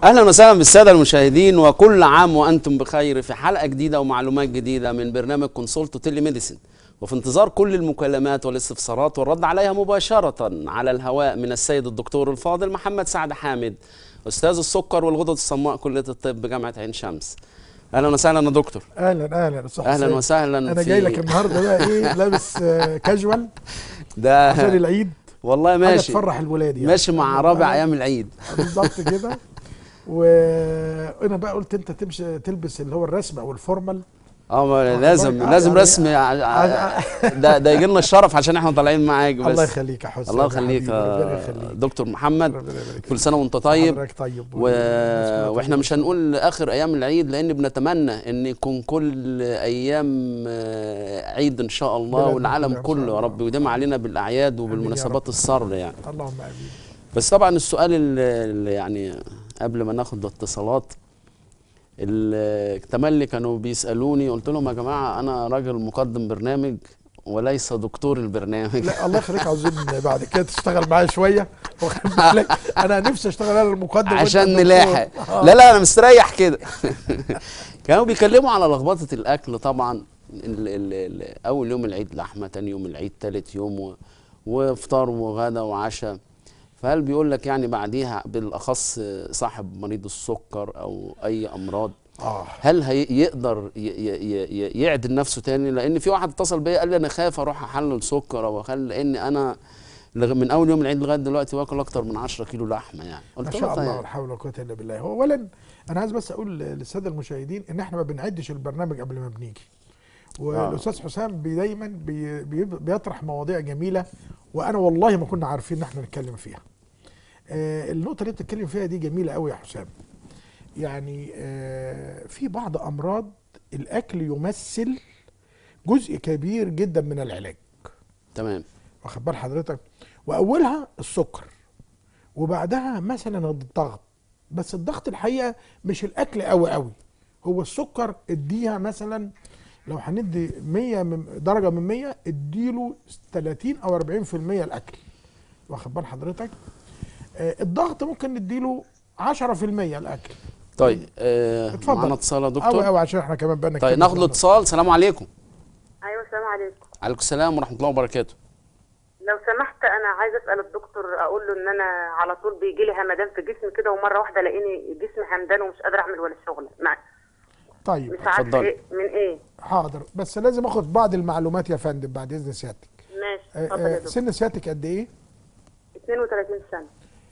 اهلا وسهلا بالساده المشاهدين وكل عام وانتم بخير في حلقه جديده ومعلومات جديده من برنامج كونسولت تيلي ميديسن وفي انتظار كل المكالمات والاستفسارات والرد عليها مباشره على الهواء من السيد الدكتور الفاضل محمد سعد حامد استاذ السكر والغدد الصماء كليه الطب بجامعه عين شمس اهلا وسهلا يا دكتور اهلا اهلا استاذ اهلا حسين. وسهلا انا في- جاي لك النهارده بقى ايه لابس آه، كاجوال عشان ده العيد والله حاجه ماشي تفرح الولاد يعني ماشي مع أنا- رابع أنا- ايام العيد بالظبط كده وانا بقى قلت انت تمشي تلبس اللي هو الرسم او الفورمال اه ما واخد لازم بالك؟ آه، لازم يعني- رسمي ع- ع- ده ده يجي لنا الشرف عشان احنا طالعين معاك بس الله يخليك يا حسين الله يا يخليك حبيبي، ربنا يا يخليك دكتور محمد ربنا يبارك كل فيك. سنه وانت طيب حضرتك طيب و... واحنا مش هنقول اخر ايام العيد لان بنتمنى ان يكون كل ايام آه، عيد ان شاء الله بلادنا والعالم كلها إن كله شاء يا الله. رب ويديم علينا بالاعياد يا وبالمناسبات رب. السر يعني اللهم امين بس طبعا السؤال اللي اللي يعني قبل ما ناخد الاتصالات ال- تملي كانوا بيسالوني قلت لهم يا جماعه انا راجل مقدم برنامج وليس دكتور البرنامج لا الله يخليك عاوزين بعد كده تشتغل معايا شويه واخد بالك انا نفسي اشتغل انا المقدم وأنت عشان الدكتور. نلاحق آه. لا لا انا مستريح كده كانوا بيكلموا على لخبطه الاكل طبعا ال ال ال اول يوم العيد لحمه تاني يوم العيد تالت يوم و وفطار وغدا وعشاء فهل بيقول لك يعني بعديها بالاخص صاحب مريض السكر او اي امراض اه هل هيقدر يعدل نفسه تاني لان في واحد اتصل بيا قال لي انا خايف اروح احلل سكر او اخلي لان انا لغ- من اول يوم العيد لغايه دلوقتي واكل اكتر من 10 كيلو لحمه يعني ما قلت له شاء الله طيب ولا حول ولا قوه الا بالله هو اولا انا عايز بس اقول للساده المشاهدين ان احنا ما بنعدش البرنامج قبل ما بنيجي والاستاذ حسام بي دايما بي بي بيطرح مواضيع جميله وانا والله ما كنا عارفين ان احنا نتكلم فيها آه النقطه اللي بتتكلم فيها دي جميله قوي يا حسام يعني آه في بعض امراض الاكل يمثل جزء كبير جدا من العلاج تمام واخد بال حضرتك واولها السكر وبعدها مثلا الضغط بس الضغط الحقيقه مش الاكل قوي قوي هو السكر اديها مثلا لو هندي 100 من درجه من 100 اديله 30 او 40% الاكل واخد بال حضرتك آه الضغط ممكن نديله 10% الاكل طيب آه اتفضل. معانا اتصال يا قوي دكتور قوي عشان احنا كمان بقى طيب ناخد الاتصال سلام عليكم ايوه السلام عليكم عليكم السلام ورحمه الله وبركاته لو سمحت انا عايزه اسال الدكتور اقول له ان انا على طول بيجي لي همدان في جسمي كده ومره واحده الاقيني جسمي همدان ومش قادره اعمل ولا شغله مع طيب مش عارفه اتفضلي. ايه من ايه حاضر بس لازم اخد بعض المعلومات يا فندم بعد اذن سيادتك ماشي آه، اتفضل يا آه، دكتور سن سيادتك قد ايه 32 سنه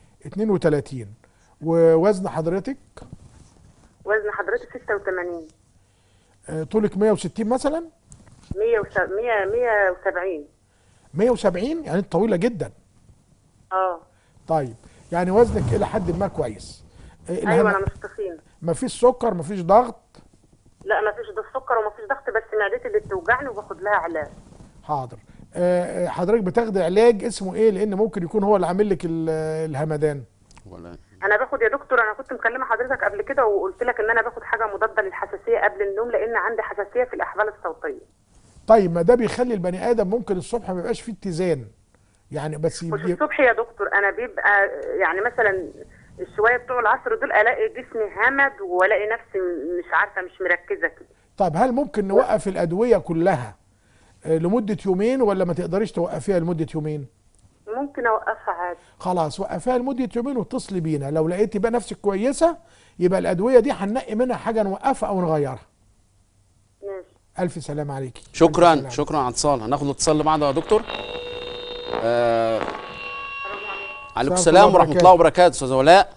32 ووزن حضرتك وزن حضرتك 86 آه، طولك 160 مثلا 100 170 170 يعني انت طويله جدا اه طيب يعني وزنك الى حد ما كويس آه، ايوه الهم- انا مش تخين مفيش سكر مفيش ضغط لا ما فيش ده سكر وما فيش ضغط بس معدتي اللي بتوجعني وباخد لها علاج حاضر آه، آه، حضرتك بتاخدي علاج اسمه ايه لان ممكن يكون هو اللي عامل لك ال- الهمدان ولا انا باخد يا دكتور انا كنت مكلمه حضرتك قبل كده وقلت لك ان انا باخد حاجه مضاده للحساسيه قبل النوم لان عندي حساسيه في الاحبال الصوتيه طيب ما ده بيخلي البني ادم ممكن الصبح ما يبقاش فيه اتزان يعني بس مش يبقى الصبح يا دكتور انا بيبقى يعني مثلا الشويه بتوع العصر دول الاقي جسمي همد والاقي نفسي مش عارفه مش مركزه كده طيب هل ممكن نوقف الادويه كلها آه، لمده يومين ولا ما تقدريش توقفيها لمده يومين ممكن اوقفها عادي خلاص وقفها لمده يومين واتصلي بينا لو لقيتي بقى نفسك كويسه يبقى الادويه دي هننقي منها حاجه نوقفها او نغيرها ماشي الف سلام عليكي شكرا ألف سلام. شكرا على الاتصال هناخد الاتصال اللي بعده يا دكتور آه عليكم السلام السلام ورحمه الله وبركاته استاذ ولاء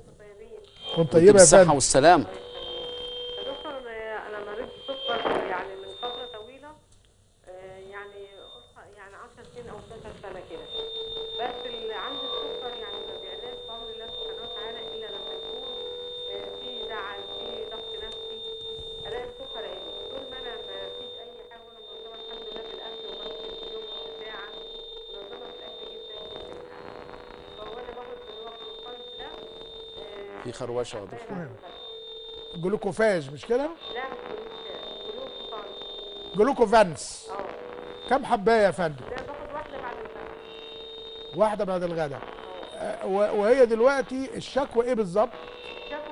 كنت طيب طيبه يا بالصحه فندم والسلام يا دكتور انا أنا مريض سكر يعني من فتره طويله آه، يعني قصة- يعني 10 سنين او 12 سنه كده بس اللي عندي السكر يعني ما بيعلاش بامر الله سبحانه وتعالى الا لما يكون آه، في زعل في ضغط نفسي الاقي السكر عالي طول ما انا ما فيش اي حاجه وانا منظمه الحمد لله في الاكل وبمشي في اليوم نص ساعه منظمه في الاكل جدا جدا يعني فهو انا باخد في الوقت الخالص ده آه، في خروشه يا دكتور بعد جلوكوفاج مش كده لا مش جلوس خالص جلوكوفانس اه كم حبايه يا فندم ده باخد واحده بعد الغداء واحده بعد الغداء آه، و- وهي دلوقتي الشكوى ايه بالظبط شكوى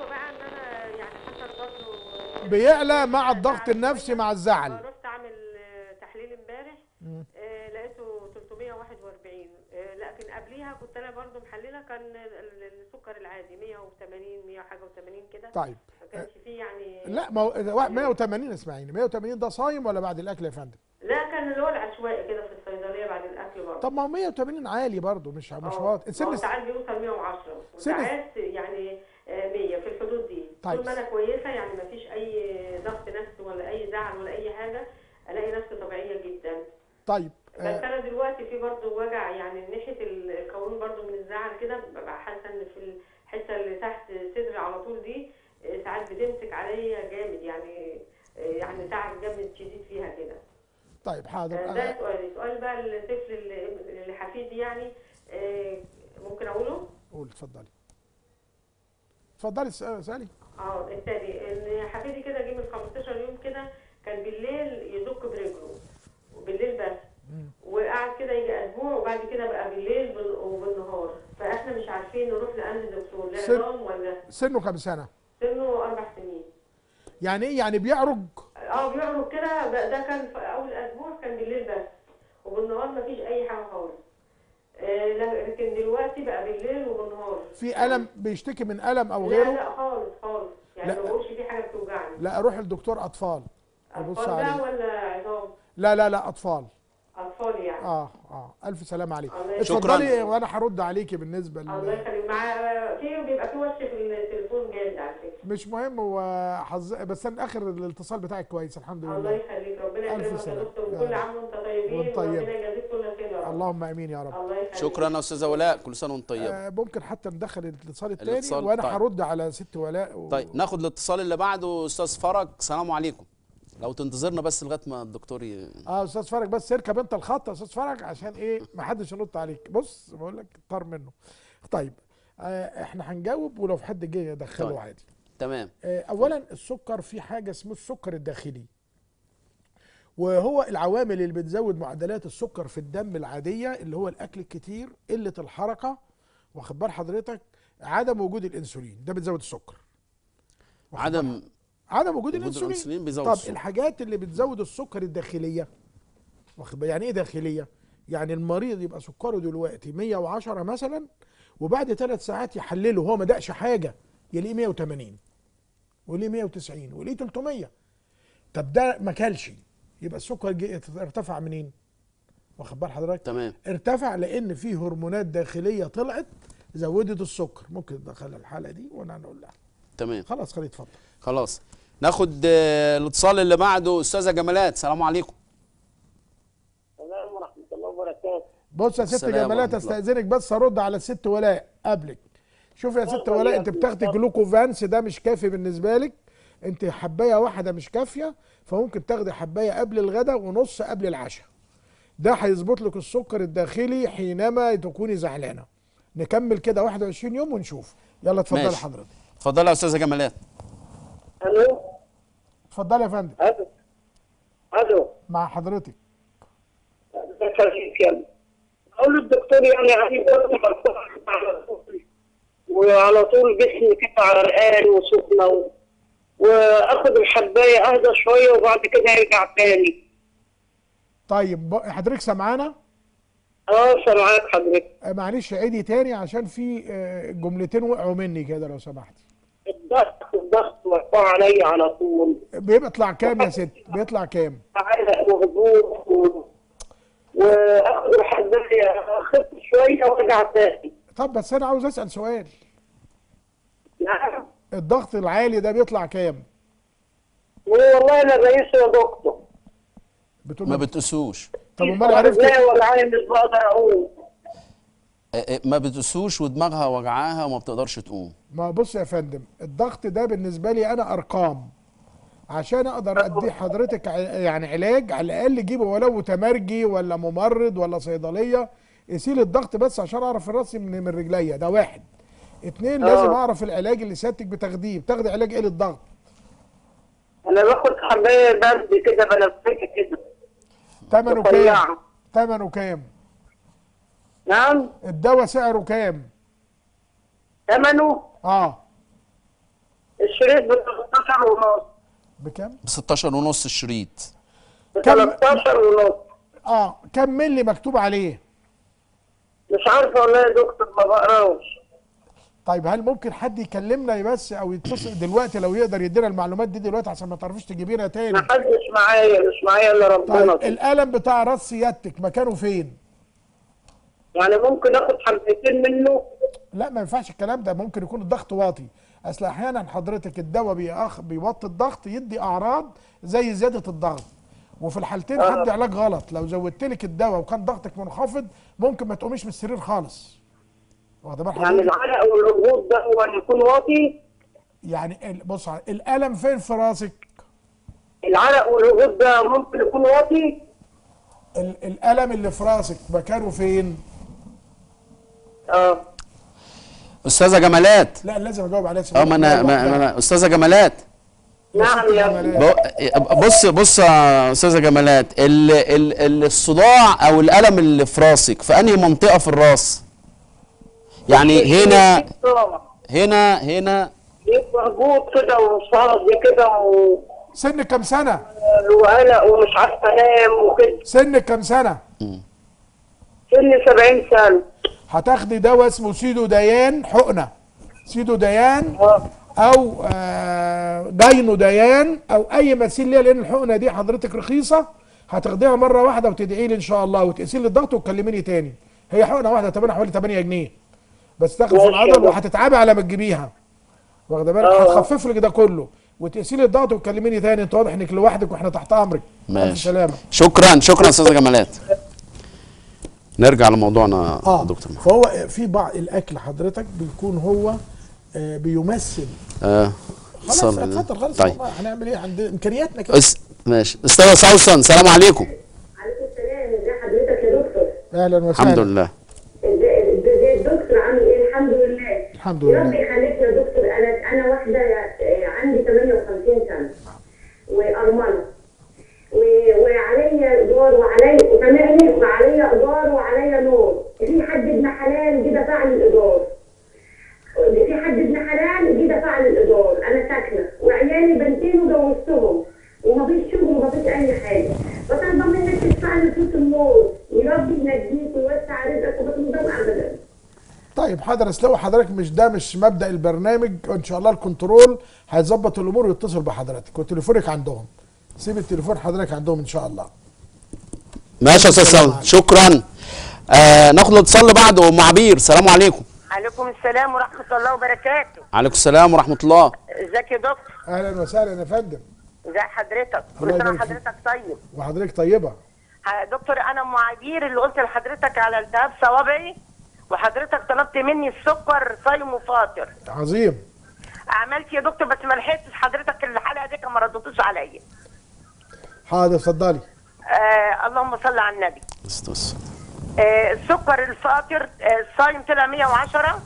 بيعلى مع الضغط النفسي مع الزعل رحت اعمل آه، تحليل امبارح آه، لقيته 341 آه، لكن قبليها كنت انا برضو محلله كان ال- ال- السكر العادي 180 100 حاجه و80 كده طيب ما كانش فيه يعني لا ما هو واحد 180 اسمعيني 180 ده صايم ولا بعد الاكل يا فندم لا كان اللي هو العشوائي كده في الصيدليه بعد الاكل برضه طب ما هو 180 عالي برضه مش مش آه. واطي هو سن ساعات بيوصل 110 سن- وساعات يعني آه، 100 في الحدود دي طيب. طول ما انا كويسه يعني ما فيش اي ضغط نفسي ولا اي زعل ولا اي حاجه الاقي نفسي طبيعيه جدا طيب بس آه انا دلوقتي في برضه وجع يعني من ناحيه ال- القولون برضه من الزعل كده ببقى حاسه ان في الحته اللي تحت صدري على طول دي آه، ساعات بتمسك عليا جامد يعني آه، يعني تعب جامد شديد فيها كده طيب حاضر آه، ده آه سؤال سؤال بقى الطفل اللي اللي حفيدي يعني آه، ممكن اقوله قول اتفضلي اتفضلي اسألي اسألي. اه التاني ان حفيدي كده جه من 15 يوم كده كان بالليل يزك برجله وبالليل بس وقعد كده يجي اسبوع وبعد كده بقى بالليل بال- وبالنهار فاحنا مش عارفين نروح لانهي دكتور سن- لعظام ولا سنه كام سنه سنه اربع سنين يعني ايه يعني بيعرج اه بيعرض كده ده ده كان في اول اسبوع كان بالليل بس وبالنهار مفيش اي حاجه خالص آه لكن دلوقتي بقى بالليل وبالنهار في الم بيشتكي من الم او لا غيره لا خالص خالص يعني لا. ما بقولش في حاجه بتوجعني لا اروح لدكتور اطفال ابص اطفال بقى عليه ولا عظام لا لا لا اطفال اطفال يعني اه اه الف سلام عليك الله يخليك. اتفضلي شكراً. وانا هرد عليكي بالنسبه الله ل... يخليك مع في بيبقى في وش في التليفون جامد على فكره مش مهم هو حظ بس انا اخر الاتصال بتاعك كويس الحمد الله لله يخليك ربنا ألف يكرمك يا سلامة. دكتور يا وكل رب. عام وانت طيبين وأنت طيب. وربنا يجازيك كل خير يا رب اللهم امين يا رب الله يخليك شكرا يا استاذه ولاء كل سنه وانت طيبه آه ممكن حتى ندخل الاتصال الثاني الاتصال، وانا طيب. هرد على ست ولاء و... طيب ناخد الاتصال اللي بعده استاذ فرج السلام عليكم لو تنتظرنا بس لغايه ما الدكتور ي... اه استاذ فرج بس اركب انت الخط يا استاذ فرج عشان ايه ما حدش ينط عليك بص بقول لك طار منه طيب آه احنا هنجاوب ولو في حد جه يدخله طيب. عادي تمام آه اولا السكر في حاجه اسمه السكر الداخلي وهو العوامل اللي بتزود معدلات السكر في الدم العاديه اللي هو الاكل الكتير قله الحركه واخد بال حضرتك عدم وجود الانسولين ده بتزود السكر واخد عدم عدم وجود وجود الانسولين الأنسولين بيزود طب السكر. الحاجات اللي بتزود السكر الداخليه واخد بالك؟ يعني ايه داخليه يعني المريض يبقى سكره دلوقتي 110 مثلا وبعد ثلاث ساعات يحلله هو ما دقش حاجه يلاقيه 180 وليه 190 وليه 300 طب ده ما كلش يبقى السكر جه ارتفع منين واخد بال حضرتك تمام ارتفع لان في هرمونات داخليه طلعت زودت السكر ممكن ندخل الحاله دي وانا هنقول لها تمام خلاص خليه اتفضل خلاص ناخد آه، الاتصال اللي بعده استاذه جمالات السلام عليكم السلام ورحمة الله وبركاته بص يا ست السلام جمالات ورحمة الله. استاذنك بس ارد على الست ولاء قبلك شوف يا ست اتفضل ولاء يا انت ابني، بتاخدي اتفضل. جلوكوفانس ده مش كافي بالنسبه لك انت حبايه واحده مش كافيه فممكن تاخدي حبايه قبل الغداء ونص قبل العشاء ده هيظبط لك السكر الداخلي حينما تكوني زعلانه نكمل كده 21 يوم ونشوف يلا اتفضلي ماشي. حضرتك اتفضلي يا استاذه جمالات الو اتفضلي يا فندم الو الو مع حضرتك ده خفيف يلا اقول للدكتور يعني عندي برضه مرفوع على طول وعلى طول جسمي كده عرقان وسخنه و... واخد الحبايه اهدى شويه وبعد كده يرجع تاني طيب ب- حضرتك سامعانا اه سامعاك حضرتك آه، معلش عيدي تاني عشان في آه، جملتين وقعوا مني كده لو سمحتي الضغط الضغط مرفوع عليا على طول بيطلع كام يا ست بيطلع كام عرق وهبوط و... واخد الحبايه اخف شويه وارجع تاني طب بس انا عاوز اسال سؤال نعم الضغط العالي ده بيطلع كام والله انا رئيس يا دكتور بتقول ما ما بتقسوش طب امال عرفت لا وجعاني مش بقدر اقوم آه، آه، ما بتقسوش ودماغها وجعاها وما بتقدرش تقوم ما بص يا فندم الضغط ده بالنسبه لي انا ارقام عشان اقدر ادي حضرتك ع- يعني علاج على الاقل جيبه ولو متمرجي ولا ممرض ولا صيدليه يسيل الضغط بس عشان اعرف راسي من من رجليا ده واحد اتنين لازم اعرف العلاج اللي سيادتك بتاخديه بتاخدي علاج ايه للضغط انا باخد حبايه برد كده بنفسجها كده ثمنه كام رفيعة. ثمنه كام نعم الدواء سعره كام ثمنه اه الشريط ب 13 ونص بكام ب 16 ونص الشريط ب كم- 13 ونص اه كم ملي مكتوب عليه مش عارفه والله يا دكتور ما بقراوش طيب هل ممكن حد يكلمنا بس او يتصل دلوقتي لو يقدر يدينا المعلومات دي دلوقتي عشان ما تعرفوش تجيبينها تاني ما حدش معايا مش معايا الا ربنا طيب القلم بتاع راس سيادتك مكانه فين يعني ممكن اخد حبتين منه لا ما ينفعش الكلام ده ممكن يكون الضغط واطي اصل احيانا حضرتك الدواء بيأخ بيوطي الضغط يدي اعراض زي زياده الضغط وفي الحالتين آه. حد علاج غلط لو زودت لك الدواء وكان ضغطك منخفض ممكن ما تقوميش من السرير خالص واخد بال يعني حضرتك العرق والهبوط ده هو اللي يكون واطي يعني ال- بص على- الالم فين في راسك العرق والهبوط ده ممكن يكون واطي ال- الالم اللي في راسك مكانه فين اه استاذه جمالات لا لازم اجاوب عليها اه ما انا ما ما انا استاذه جمالات نعم يا ابني ب- بص بص يا استاذه جمالات ال ال ال الصداع او الالم اللي في راسك في انهي منطقه في الراس يعني هنا هنا هنا يبقى هبوط كده وصهد كده و- سن كام سنه وقلق ومش عارفه انام وكده سن كام سنه سني 70 سنه هتاخدي دواء اسمه سيدو ديان حقنه سيدو ديان اه او آه، داينو ديان او اي مثيل ليها لان الحقنه دي حضرتك رخيصه هتاخديها مره واحده وتدعي لي ان شاء الله وتقيسي لي الضغط وتكلميني تاني هي حقنه واحده ثمنها حوالي 8 جنيه بس تاخد في ماشي يا العضل دكتور. وهتتعبي على ما تجيبيها واخده بالك آه. هتخفف لك ده كله وتقيسي لي الضغط وتكلميني تاني انت واضح انك لوحدك واحنا تحت امرك الف ماشي سلامه شكرا شكرا استاذه جمالات نرجع لموضوعنا اه يا دكتور محمد. فهو في بعض الاكل حضرتك بيكون هو آه بيمثل اه خلاص صلي. اتفضل خلاص طيب طيب. هنعمل ايه عند امكانياتنا كده أس... ماشي استاذه سوسن سلام عليكم عليكم السلام ازي حضرتك يا دكتور اهلا وسهلا الحمد لله ازاي ازاي الدكتور عامل ايه الحمد لله الحمد يا رب لله يخليك يا دكتور انا انا واحده آه، عندي 58 سنه وارمله و- وعليا ايجار وعليا وسامعني وعليا ايجار وعليا نور في حد ابن حلال جه دفع لي الايجار في حد ابن حلال جه دفع لي الايجار انا ساكنه وعيالي بنتين وجوزتهم ومفيش شغل ومفيش اي حاجه بس انا ضمن انك تدفع لي فلوس النور يا رب ينجيك ويوسع رزقك وما تندم ابدا طيب حاضر اصل هو حضرتك مش ده مش مبدا البرنامج وان شاء الله الكنترول هيظبط الامور ويتصل بحضرتك وتليفونك عندهم سيب التليفون حضرتك عندهم ان شاء الله ماشي يا استاذ سوسن شكرا آه ناخد الاتصال اللي بعده ام عبير السلام عليكم عليكم السلام ورحمه الله وبركاته عليكم السلام ورحمه الله ازيك يا دكتور اهلا وسهلا يا فندم ازي حضرتك الله كل سنه يبارك فيك. وحضرتك طيب وحضرتك طيبه ها- دكتور انا ام عبير اللي قلت لحضرتك على التهاب صوابعي وحضرتك طلبت مني السكر صايم وفاطر عظيم عملت يا دكتور بس ما لحقتش حضرتك الحلقه دي ما ردتوش عليا حاضر اتفضلي آه اللهم صل على النبي استاذ آه السكر الفاطر آه الصايم طلع 110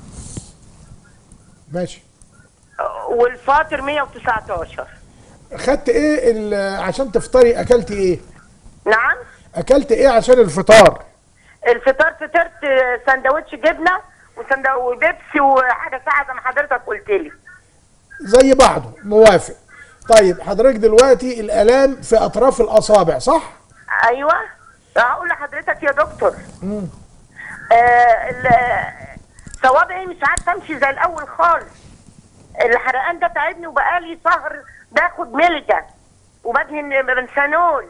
ماشي آه، والفاطر 119 خدت ايه ال- عشان تفطري اكلت ايه نعم اكلت ايه عشان الفطار الفطار فطرت آه، سندوتش جبنه وسندو- وبيبسي وحاجه ساعه زي ما حضرتك قلت لي زي بعضه موافق طيب حضرتك دلوقتي الالام في اطراف الاصابع صح ايوه هقول لحضرتك يا دكتور آه ال- صوابعي مش عارفه امشي زي الاول خالص الحرقان ده تعبني وبقالي شهر باخد ملجا وبدهن بنسانول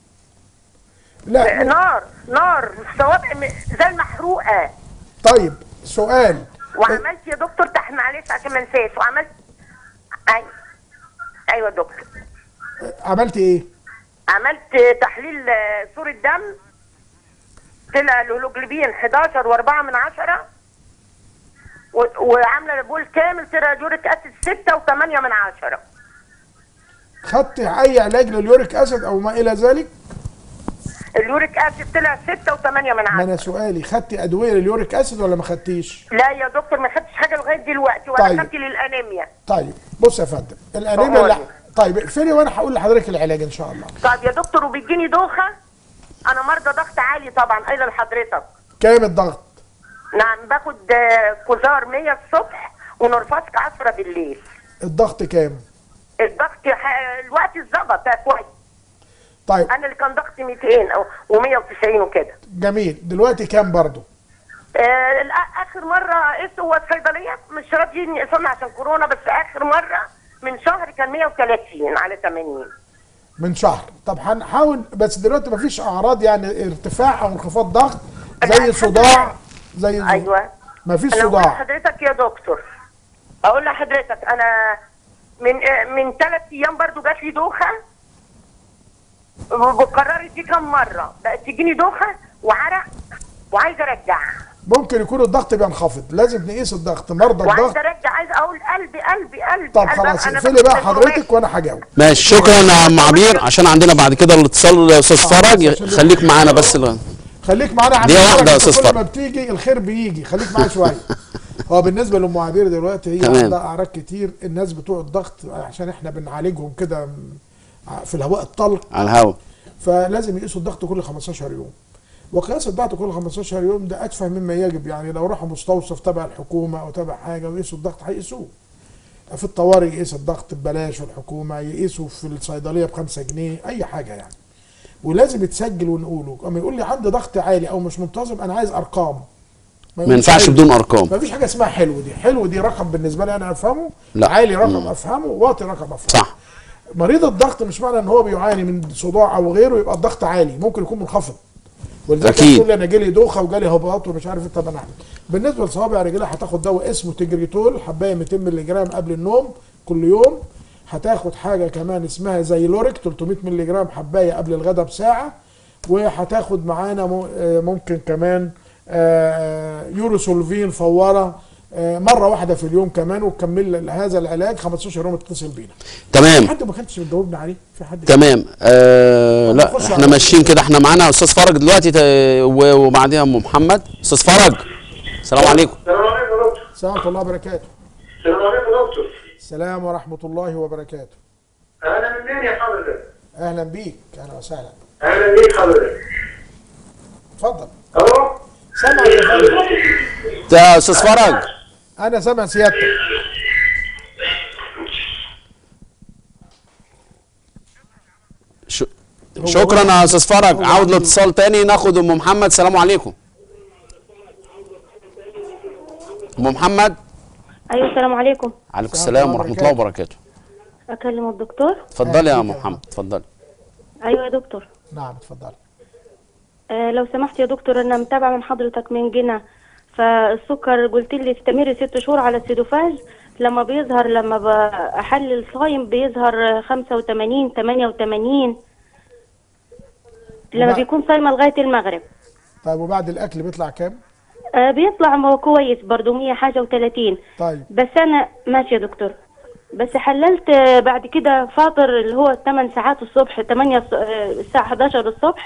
لا نار نار صوابعي م- زي المحروقه طيب سؤال وعملت يا دكتور تحت معلش عشان ما انساش وعملت ايوه ايوه يا دكتور عملت ايه عملت تحليل آه، صورة دم طلع الهيموجلوبين 11 و4 من عشرة و- وعاملة بول كامل طلع يوريك اسيد 6 و8 من عشرة خدت اي علاج لليوريك اسيد او ما الى ذلك اليوريك اسيد طلع 6 و8 من ما عشرة انا سؤالي خدت ادويه لليوريك اسيد ولا ما خدتيش لا يا دكتور ما خدتش حاجة لغاية دلوقتي ولا طيب. خدت للانيميا طيب بص يا فندم الانيميا أقول. لا طيب اقفلي وانا هقول لحضرتك العلاج ان شاء الله طب يا دكتور وبيجيني دوخة انا مرضى ضغط عالي طبعا قايله لحضرتك كام الضغط نعم باخد آه، كوزار 100 الصبح ونورفاسك 10 بالليل الضغط كام الضغط ح- الوقت اتظبط بقى كويس طيب انا اللي كان ضغطي 200 او و190 وكده جميل دلوقتي كام برضو آه، الآ- اخر مره قست هو الصيدليه مش راضيين يقسمنا عشان كورونا بس اخر مره من شهر كان 130 على 80 من شهر طب هنحاول بس دلوقتي مفيش اعراض يعني ارتفاع او انخفاض ضغط لا، زي الحمد صداع لله. زي ايوه مفيش انا اقول صداع لحضرتك يا دكتور اقول لحضرتك انا من آه، من ثلاث ايام برضو جات لي دوخه وقررت دي كم مره بقت تجيني دوخه وعرق وعايزه ارجع ممكن يكون الضغط بينخفض لازم نقيس الضغط مرضى الضغط وعايزه ارجع عايزه اقول قلبي قلبي قلبي طب قلبي. خلاص أنا اقفلي باخد بقى الهرمونات. حضرتك وانا هجاوب ماشي شكرا يا عم عبير عشان عندنا بعد كده الاتصال يا استاذ فرج عشان- خليك معانا بس ل- خليك معانا عم دقيقة واحدة يا أنت أستاذ كل فرج. ما بتيجي الخير بيجي خليك معايا شويه هو بالنسبه لام عبير دلوقتي هي تمام. عندها اعراض كتير الناس بتوع الضغط عشان احنا بنعالجهم كده في الهواء الطلق على الهوا فلازم يقيسوا الضغط كل 15 يوم وقياس الضغط كل 15 يوم ده اتفه مما يجب يعني لو راحوا مستوصف تبع الحكومه او تبع حاجه ويقيسوا الضغط هيقيسوه في الطوارئ يقيس الضغط ببلاش في الحكومه يقيسوا في الصيدليه ب 5 جنيه اي حاجه يعني ولازم يتسجل ونقوله اما يقول لي عندي ضغط عالي او مش منتظم انا عايز ارقام ما يقولش ينفعش حلو. بدون ارقام ما فيش حاجه اسمها حلو دي حلو دي رقم بالنسبه لي انا افهمه لا. عالي رقم افهمه واطي رقم افهمه صح مريض الضغط مش معنى ان هو بيعاني من صداع او غيره يبقى الضغط عالي ممكن يكون منخفض ولذلك أكيد. تقول لي انا جالي دوخه وجالي هباط ومش عارف ايه طب انا أعمل. بالنسبه لصوابع رجلها هتاخد دواء اسمه تجريتول حبايه 200 مللي جرام قبل النوم كل يوم هتاخد حاجه كمان اسمها زي لوريك 300 مللي جرام حبايه قبل الغداء بساعه وهتاخد معانا مو- آه، ممكن كمان آه، يوروسولفين فواره آه، مره واحده في اليوم كمان وتكمل هذا العلاج 15 يوم اتصل بينا تمام حد ما كانش مجاوبنا عليه في حد تمام آه لا نخش احنا على- ماشيين كده احنا معانا استاذ فرج دلوقتي ت- و- وبعديها ام محمد استاذ فرج السلام عليكم السلام عليكم يا دكتور السلام ورحمه الله وبركاته السلام عليكم يا دكتور السلام ورحمه الله وبركاته انا منين يا حضرتك؟ اهلا بيك اهلا وسهلا اهلا بيك حضرتك اتفضل الو سامع يا فندم يا استاذ فرج انا سامع سيادتك ش... شكرا يا استاذ فرج عاود الاتصال تاني ناخد ام محمد السلام عليكم ام محمد ايوه السلام عليكم عليكم السلام السلام ورحمه الله وبركاته. وبركاته اكلم الدكتور اتفضلي يا أهلا ام بك يا محمد اتفضلي ايوه يا دكتور نعم اتفضل آه لو سمحت يا دكتور انا متابعه من حضرتك من جنة فالسكر قلت لي استمر ست شهور على السيدوفاج لما بيظهر لما بحلل صايم بيظهر 85 88 لما وبعد- بيكون صايمه لغايه المغرب طيب وبعد الاكل بيطلع كام آه بيطلع ما هو كويس برضه 100 حاجه و30 طيب بس انا ماشي يا دكتور بس حللت آه، بعد كده فاطر اللي هو 8 ساعات الصبح 8 الص- آه، الساعه 11 الصبح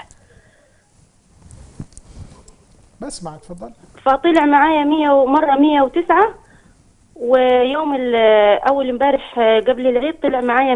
بسمع اتفضل فطلع معايا 100 ومره 109 ويوم ال- اول امبارح آه، قبل العيد طلع معايا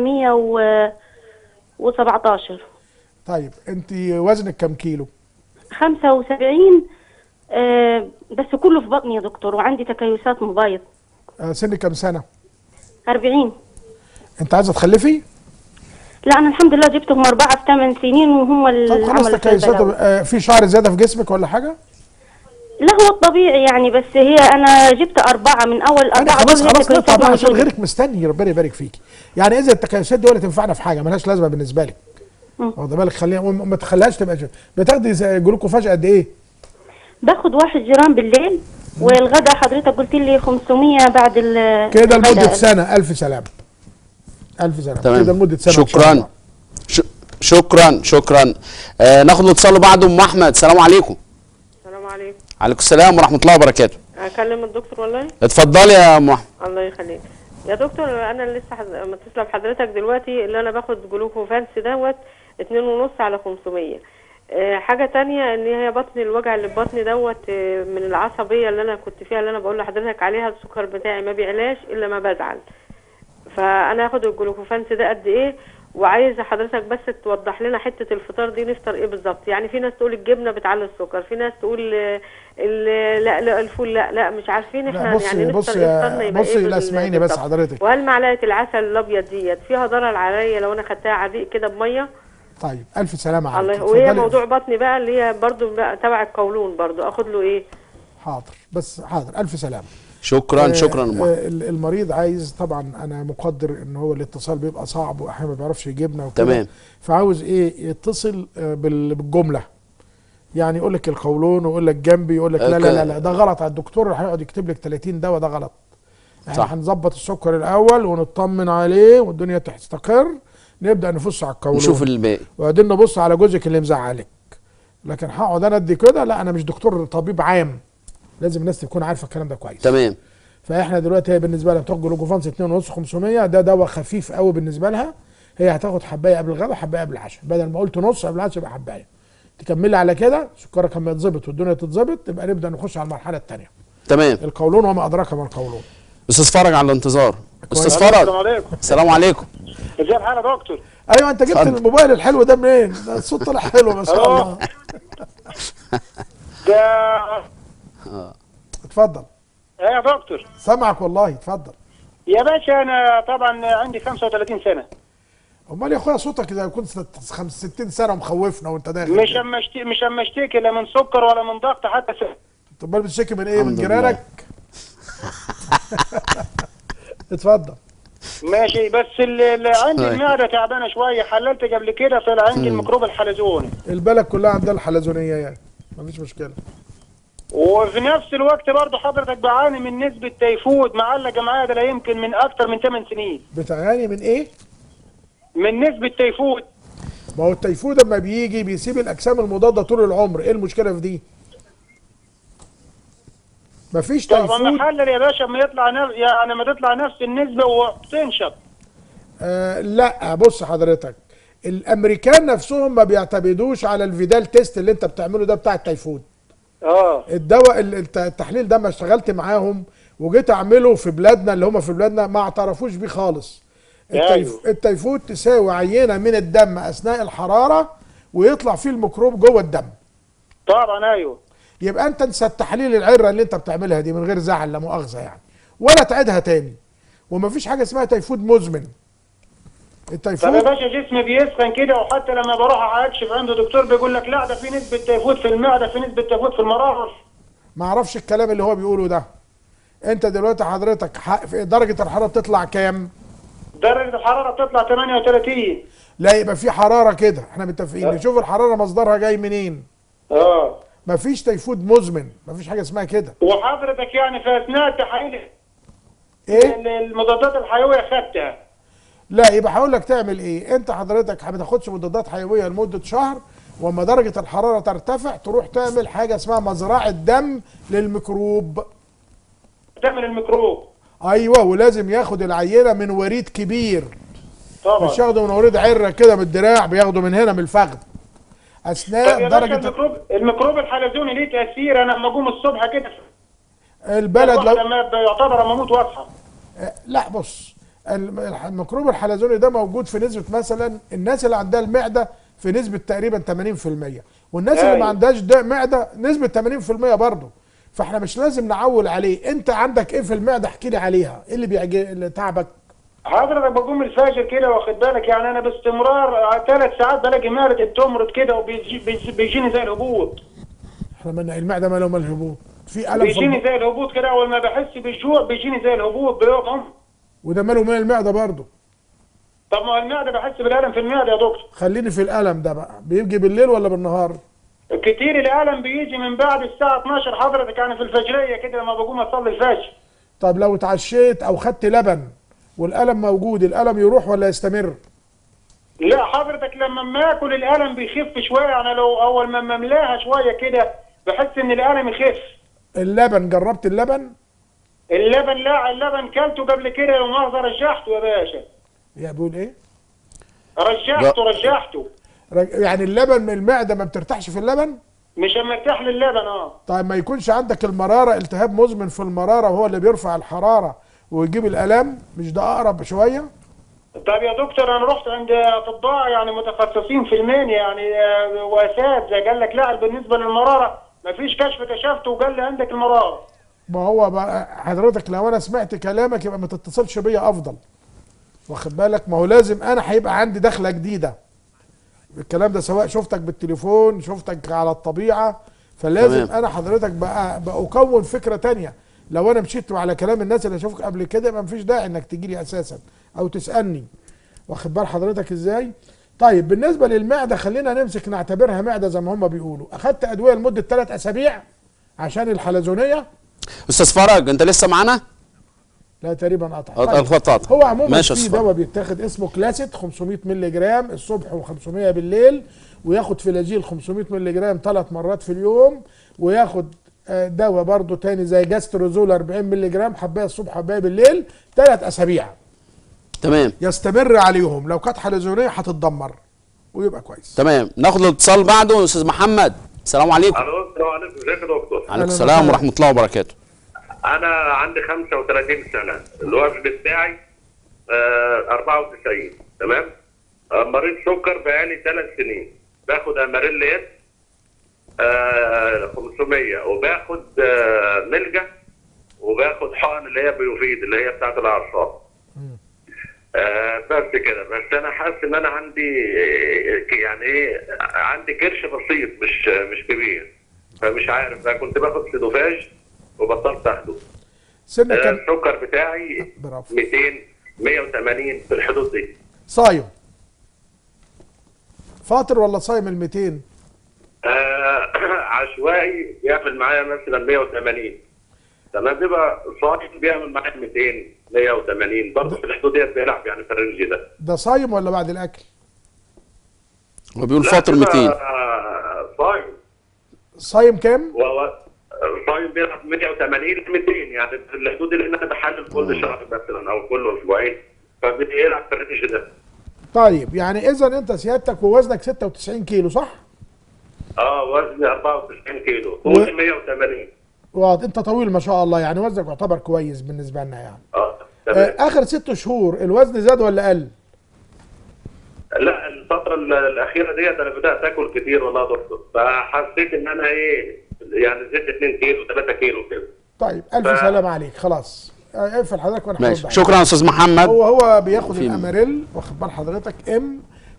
117 طيب انت وزنك كام كيلو 75 آه، بس كله في بطني يا دكتور وعندي تكيسات مبايض آه سنك كام سنه 40 انت عايزه تخلفي لا انا الحمد لله جبتهم اربعه في 8 سنين وهم طب اللي خلاص عملوا فيها تكيسات البلاوي. آه في شعر زياده في جسمك ولا حاجه لا هو الطبيعي يعني بس هي انا جبت اربعه من اول انا اربعه خلاص دول هي خلاص نقطع تكيسات بقى عشان موجودة. غيرك مستني ربنا يبارك فيكي يعني اذا التكيسات دي ولا تنفعنا في حاجه ملهاش لازمه بالنسبه لك مم. واخد بالك خليها وما تخليهاش تبقى شيء. بتاخدي زي جلوكوفاج قد ايه باخد واحد جرام بالليل والغدا حضرتك قلت لي 500 بعد ال كده الغداء. لمده سنه الف سلامه الف سلامه تمام كده لمده سنه إن شاء شكرا الله. ش... شكرا شكرا آه ناخد الاتصال بعد ام احمد السلام عليكم السلام عليكم عليكم السلام ورحمه الله وبركاته اكلم الدكتور والله اتفضلي يا ام احمد الله يخليك يا دكتور انا لسه حز... متصله بحضرتك دلوقتي اللي انا باخد جلوكوفانس دوت اتنين ونص على 500 آه، حاجة تانية ان هي بطن الوجع اللي في بطني دوت آه، من العصبية اللي انا كنت فيها اللي انا بقول لحضرتك عليها السكر بتاعي ما بيعلاش الا ما بزعل فانا هاخد الجلوكوفانس ده قد ايه وعايزه حضرتك بس توضح لنا حته الفطار دي نفطر ايه بالظبط يعني في ناس تقول الجبنه بتعلي السكر في ناس تقول آه، ال- لا لا الفول لا لا مش عارفين لا احنا بصي يعني نفطر بصي يا- افطارنا يبقى بصي ايه لا بال- اسمعيني بس بالظبط. حضرتك. وهل معلقه العسل الابيض ديت فيها ضرر عليا لو انا خدتها عريق كده بميه طيب الف سلامه عليك الله وهي اتفضلي. موضوع بطني بقى اللي هي برضو بقى تبع القولون برضو اخد له ايه حاضر بس حاضر الف سلامه شكرا آه، شكرا أم أحمد. آه، ال- المريض عايز طبعا انا مقدر ان هو الاتصال بيبقى صعب واحيانا ما بيعرفش يجيبنا وكده تمام. فعاوز ايه يتصل آه، بال- بالجمله يعني يقول لك القولون ويقول لك جنبي يقول لك لا لا لا, لا ده غلط على الدكتور اللي هيقعد يكتب لك 30 دواء ده غلط احنا صح. هنظبط السكر الاول ونطمن عليه والدنيا تستقر نبدا نفص على القولون نشوف الباقي وبعدين نبص على جوزك اللي مزعلك لكن هقعد انا ادي كده لا انا مش دكتور طبيب عام لازم الناس تكون عارفه الكلام ده كويس تمام فاحنا دلوقتي هي بالنسبه لها بتاخد جلوكوفانس 2.5 500 ده دواء خفيف قوي بالنسبه لها هي هتاخد حبايه قبل الغداء وحبايه قبل العشاء بدل ما قلت نص قبل العشاء يبقى حبايه تكملي على كده سكرك لما يتظبط والدنيا تتظبط تبقى نبدا نخش على المرحله الثانيه تمام القولون وما ادراك ما القولون استاذ فرج على الانتظار استاذ السلام فرج عليكم السلام عليكم ازي الحال يا دكتور ايوه انت جبت اتفضل. الموبايل الحلو ده منين ده الصوت طلع حلو ما شاء ألو. الله ده اتفضل ايه يا دكتور سامعك والله اتفضل يا باشا انا طبعا عندي 35 سنه امال يا اخويا صوتك اذا كنت 65 سنه ومخوفنا وانت داخل مش كده. اما اشتكي مش اما اشتكي لا من سكر ولا من ضغط حتى س... طب امال بتشتكي من ايه من الحمد لله. جيرانك اتفضل ماشي بس اللي اللي عندي طيب. المعده تعبانه شويه حللت قبل كده طلع عندي الميكروب الحلزوني البلد كلها عندها الحلزونيه يعني مفيش مشكله وفي نفس الوقت برضه حضرتك بعاني من نسبه تيفود معلقه معايا ده لا يمكن من اكتر من 8 سنين بتعاني من ايه من نسبه تيفود ما هو التيفود لما بيجي بيسيب الاجسام المضاده طول العمر ايه المشكله في دي مفيش طب تيفود اما حلل يا باشا اما يطلع نفس يعني ما تطلع نفس النسبه وتنشط آه لا بص حضرتك الامريكان نفسهم ما بيعتمدوش على الفيدال تيست اللي انت بتعمله ده بتاع التيفود اه الدواء ال- الت- التحليل ده ما اشتغلت معاهم وجيت اعمله في بلادنا اللي هم في بلادنا ما اعترفوش بيه خالص التيف... أيوه. التيفود تساوي عينه من الدم اثناء الحراره ويطلع فيه الميكروب جوه الدم طبعا ايوه يبقى انت انسى التحليل العره اللي انت بتعملها دي من غير زعل لا مؤاخذه يعني ولا تعيدها تاني ومفيش حاجه اسمها تيفود مزمن طب يا التيفود باشا جسمي بيسخن كده وحتى لما بروح اكشف عند دكتور بيقول لك لا ده في نسبه تيفود في المعده في نسبه تيفود في المرار ما اعرفش الكلام اللي هو بيقوله ده انت دلوقتي حضرتك ح- في درجه الحراره بتطلع كام درجه الحراره بتطلع 38 لا يبقى في حراره كده احنا متفقين أه. نشوف الحراره مصدرها جاي منين اه مفيش تيفود مزمن مفيش حاجه اسمها كده وحضرتك يعني في اثناء التحاليل ايه ال- المضادات الحيويه خدتها لا يبقى هقول لك تعمل ايه انت حضرتك ما تاخدش مضادات حيويه لمده شهر واما درجه الحراره ترتفع تروح تعمل حاجه اسمها مزرعه دم للميكروب تعمل الميكروب ايوه ولازم ياخد العينه من وريد كبير طبعا مش ياخده من وريد عره كده من الدراع بياخده من هنا من الفخذ طب اثناء يا باشا درجه الميكروب الميكروب الحلزوني ليه تاثير انا لما اقوم الصبح كده البلد لو لما يعتبر اما اموت واصحى لا بص الم- الح- الميكروب الحلزوني ده موجود في نسبه مثلا الناس اللي عندها المعده في نسبه تقريبا 80% والناس اللي ما أيوة. عندهاش ده معده نسبه 80% برضه فاحنا مش لازم نعول عليه انت عندك ايه في المعده احكي لي عليها ايه اللي بيعجب اللي تعبك حضرتك بقوم الفجر كده واخد بالك يعني انا باستمرار ثلاث ساعات بلاقي معدتي بتمرض كده وبيجيني زي الهبوط احنا من المعده ماله مال الهبوط في الم في بيجيني الب... زي الهبوط كده اول ما بحس بالجوع بيجيني زي الهبوط بيقوم وده ماله مال المعده برضه طب ما هو المعده بحس بالالم في المعده يا دكتور خليني في الالم ده بقى بيجي بالليل ولا بالنهار كتير الالم بيجي من بعد الساعه 12 حضرتك يعني في الفجريه كده لما بقوم اصلي الفجر طب لو اتعشيت او خدت لبن والالم موجود الالم يروح ولا يستمر لا حضرتك لما ما اكل الالم بيخف شويه انا لو اول ما مملاها شويه كده بحس ان الالم يخف اللبن جربت اللبن اللبن لا اللبن كلته قبل كده ومؤاخذه رجحته يا باشا يا بيقول ايه رجحته رجحته رج- يعني اللبن من المعده ما بترتاحش في اللبن مش مرتاح للبن اه طيب ما يكونش عندك المراره التهاب مزمن في المراره وهو اللي بيرفع الحراره ويجيب الالام مش ده اقرب شويه طب يا دكتور انا رحت عند اطباء يعني متخصصين في المانيا يعني آه، واساتذه قال لك لا بالنسبه للمراره ما فيش كشف كشفت وقال لي عندك المراره ما هو بقى حضرتك لو انا سمعت كلامك يبقى ما تتصلش بيا افضل واخد بالك ما هو لازم انا هيبقى عندي دخله جديده الكلام ده سواء شفتك بالتليفون شفتك على الطبيعه فلازم تمام. انا حضرتك بقى, بقى اكون فكره تانية لو انا مشيت على كلام الناس اللي اشوفك قبل كده يبقى مفيش داعي انك تجي لي اساسا او تسالني واخد بال حضرتك ازاي طيب بالنسبه للمعده خلينا نمسك نعتبرها معده زي ما هم بيقولوا اخدت ادويه لمده ثلاث اسابيع عشان الحلزونيه استاذ فرج انت لسه معانا لا تقريبا قطع أه، الخط قطع. هو عموما ماشي يا في أستاذ دواء بيتاخد اسمه كلاسيت 500 مللي جرام الصبح و500 بالليل وياخد فلاجيل 500 مللي جرام ثلاث مرات في اليوم وياخد آه، دواء برضو تاني زي جاستروزول 40 مللي جرام حبايه الصبح حبايه بالليل ثلاث اسابيع تمام يستمر عليهم لو كانت حلزونيه هتتدمر ويبقى كويس تمام ناخد الاتصال بعده استاذ محمد السلام عليكم الو السلام عليكم ازيك يا دكتور عليكم السلام ورحمه الله وبركاته انا عندي 35 سنه الوزن بتاعي آه 94 تمام آه مريض سكر بقالي ثلاث سنين باخد اماريليت آه 500 وباخد آه ملجا وباخد حقن اللي هي بيوفيد اللي هي بتاعت الاعصاب آه بس كده بس انا حاسس ان انا عندي آه، يعني ايه عندي كرش بسيط مش مش كبير فمش عارف انا كنت باخد سيدوفاج وبطلت اخده سنك آه، كان السكر بتاعي برافو 200 180 في الحدود دي صايم فاطر ولا صايم ال 200 آه عشوائي بيعمل معايا مثلا 180 تمام بيبقى صاحي بيعمل معايا 200 180 برضه في الحدود ديت بيلعب يعني في الرينج ده ده صايم ولا بعد الاكل هو بيقول لا، فاطر بيبقى، 200 آه، صايم صايم كام وهو صايم بيلعب 180 ل 200 يعني في الحدود اللي انا بحلل كل شهر مثلا او كل اسبوعين فبيلعب في الرينج ده طيب يعني اذا انت سيادتك ووزنك 96 كيلو صح اه وزني 94 كيلو و- طولي 180 واضح انت طويل ما شاء الله يعني وزنك يعتبر كويس بالنسبه لنا يعني اه آه تمام اخر ست شهور الوزن زاد ولا قل لا الفترة ال- الأخيرة ديت أنا بدأت آكل كتير والله يا دكتور فحسيت إن أنا إيه يعني زدت 2 كيلو 3 كيلو كده طيب الف ف- سلامه عليك خلاص آه، اقفل حضرتك وانا ماشي هرد عليك. شكرا يا استاذ محمد هو هو بياخد في- الاماريل واخد بال حضرتك ام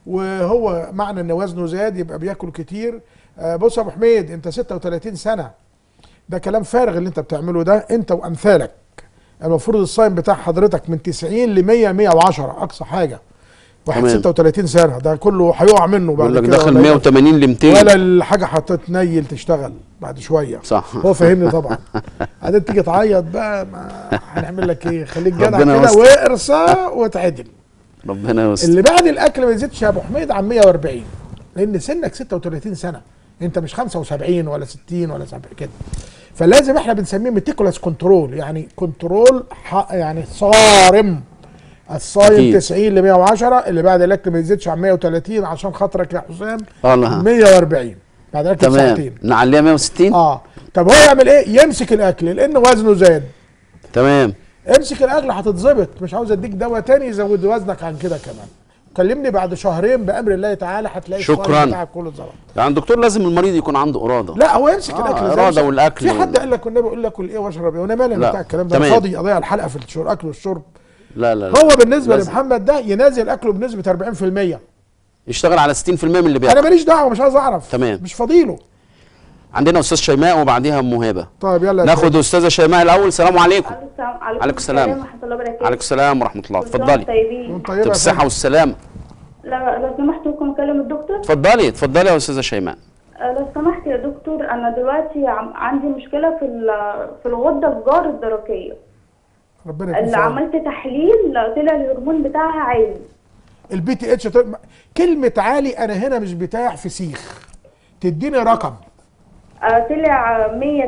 وهو معنى ان وزنه زاد يبقى بياكل كتير آه، بص يا ابو حميد انت 36 سنه ده كلام فارغ اللي انت بتعمله ده انت وامثالك المفروض الصايم بتاع حضرتك من 90 ل 100 110 اقصى حاجه واحد تمام. 36 سنه ده كله هيقع منه بعد بيقول لك كده داخل ولا يبقى- 180 ل 200 ولا الحاجه هتتنيل تشتغل بعد شويه صح. هو فاهمني طبعا بعدين تيجي تعيط بقى ما هنعمل لك ايه خليك جدع ربنا كده يستر. وارصى وتعدل ربنا يستر اللي بعد الاكل ما يزيدش يا ابو حميد عن 140 لان سنك 36 سنه انت مش 75 ولا 60 ولا 70 كده فلازم احنا بنسميه ميتيكولاس كنترول يعني كنترول ح- يعني صارم الصايم أكيد. 90 ل 110 اللي بعد الاكل ما يزيدش عن 130 عشان خاطرك يا حسام اه لا 140 بعد الاكل تمام بساعتين نعليها 160 اه طب هو يعمل ايه يمسك الاكل لان وزنه زاد تمام امسك الاكل هتتظبط مش عاوز اديك دواء تاني يزود وزنك عن كده كمان كلمني بعد شهرين بامر الله تعالى هتلاقي الصايم شكراً. بتاعك كله اتظبط يعني الدكتور لازم المريض يكون عنده اراده لا هو يمسك آه، الاكل زي إرادة ما- والأكل في حد وال- قال لك والنبي يقول لك كل ايه واشرب ايه وانا مالي لا. بتاع الكلام ده تمام. أنا فاضي اضيع الحلقه في الشرب اكل والشرب لا لا لا هو بالنسبه لازم. لمحمد ده ينزل اكله بنسبه 40% يشتغل على 60% من اللي انا بياكل ماليش دعوه مش عايز اعرف تمام. مش فاضيله عندنا استاذ شيماء وبعديها ام مهبه طيب يلا يا ناخد استاذه شيماء الاول السلام عليكم عليكم عليكم السلام. ورحمة الله وبركاته عليكم السلام ورحمه الله كل سنة اتفضلي وانتم طيبين وانت طيبه طب يا الصحه فندم. والسلامه لا لو سمحت ممكن اكلم الدكتور اتفضلي اتفضلي يا استاذه شيماء آه، لو سمحت يا دكتور انا دلوقتي عم- عندي مشكله في ال- في الغده الجار الدرقيه ربنا يكون اللي في عونك. عملت تحليل طلع الهرمون بتاعها عالي البي تي اتش كلمه عالي انا هنا مش بتاع فسيخ تديني رقم آه، طلع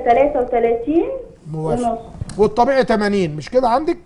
133 موافق ونص والطبيعي 80 مش كده عندك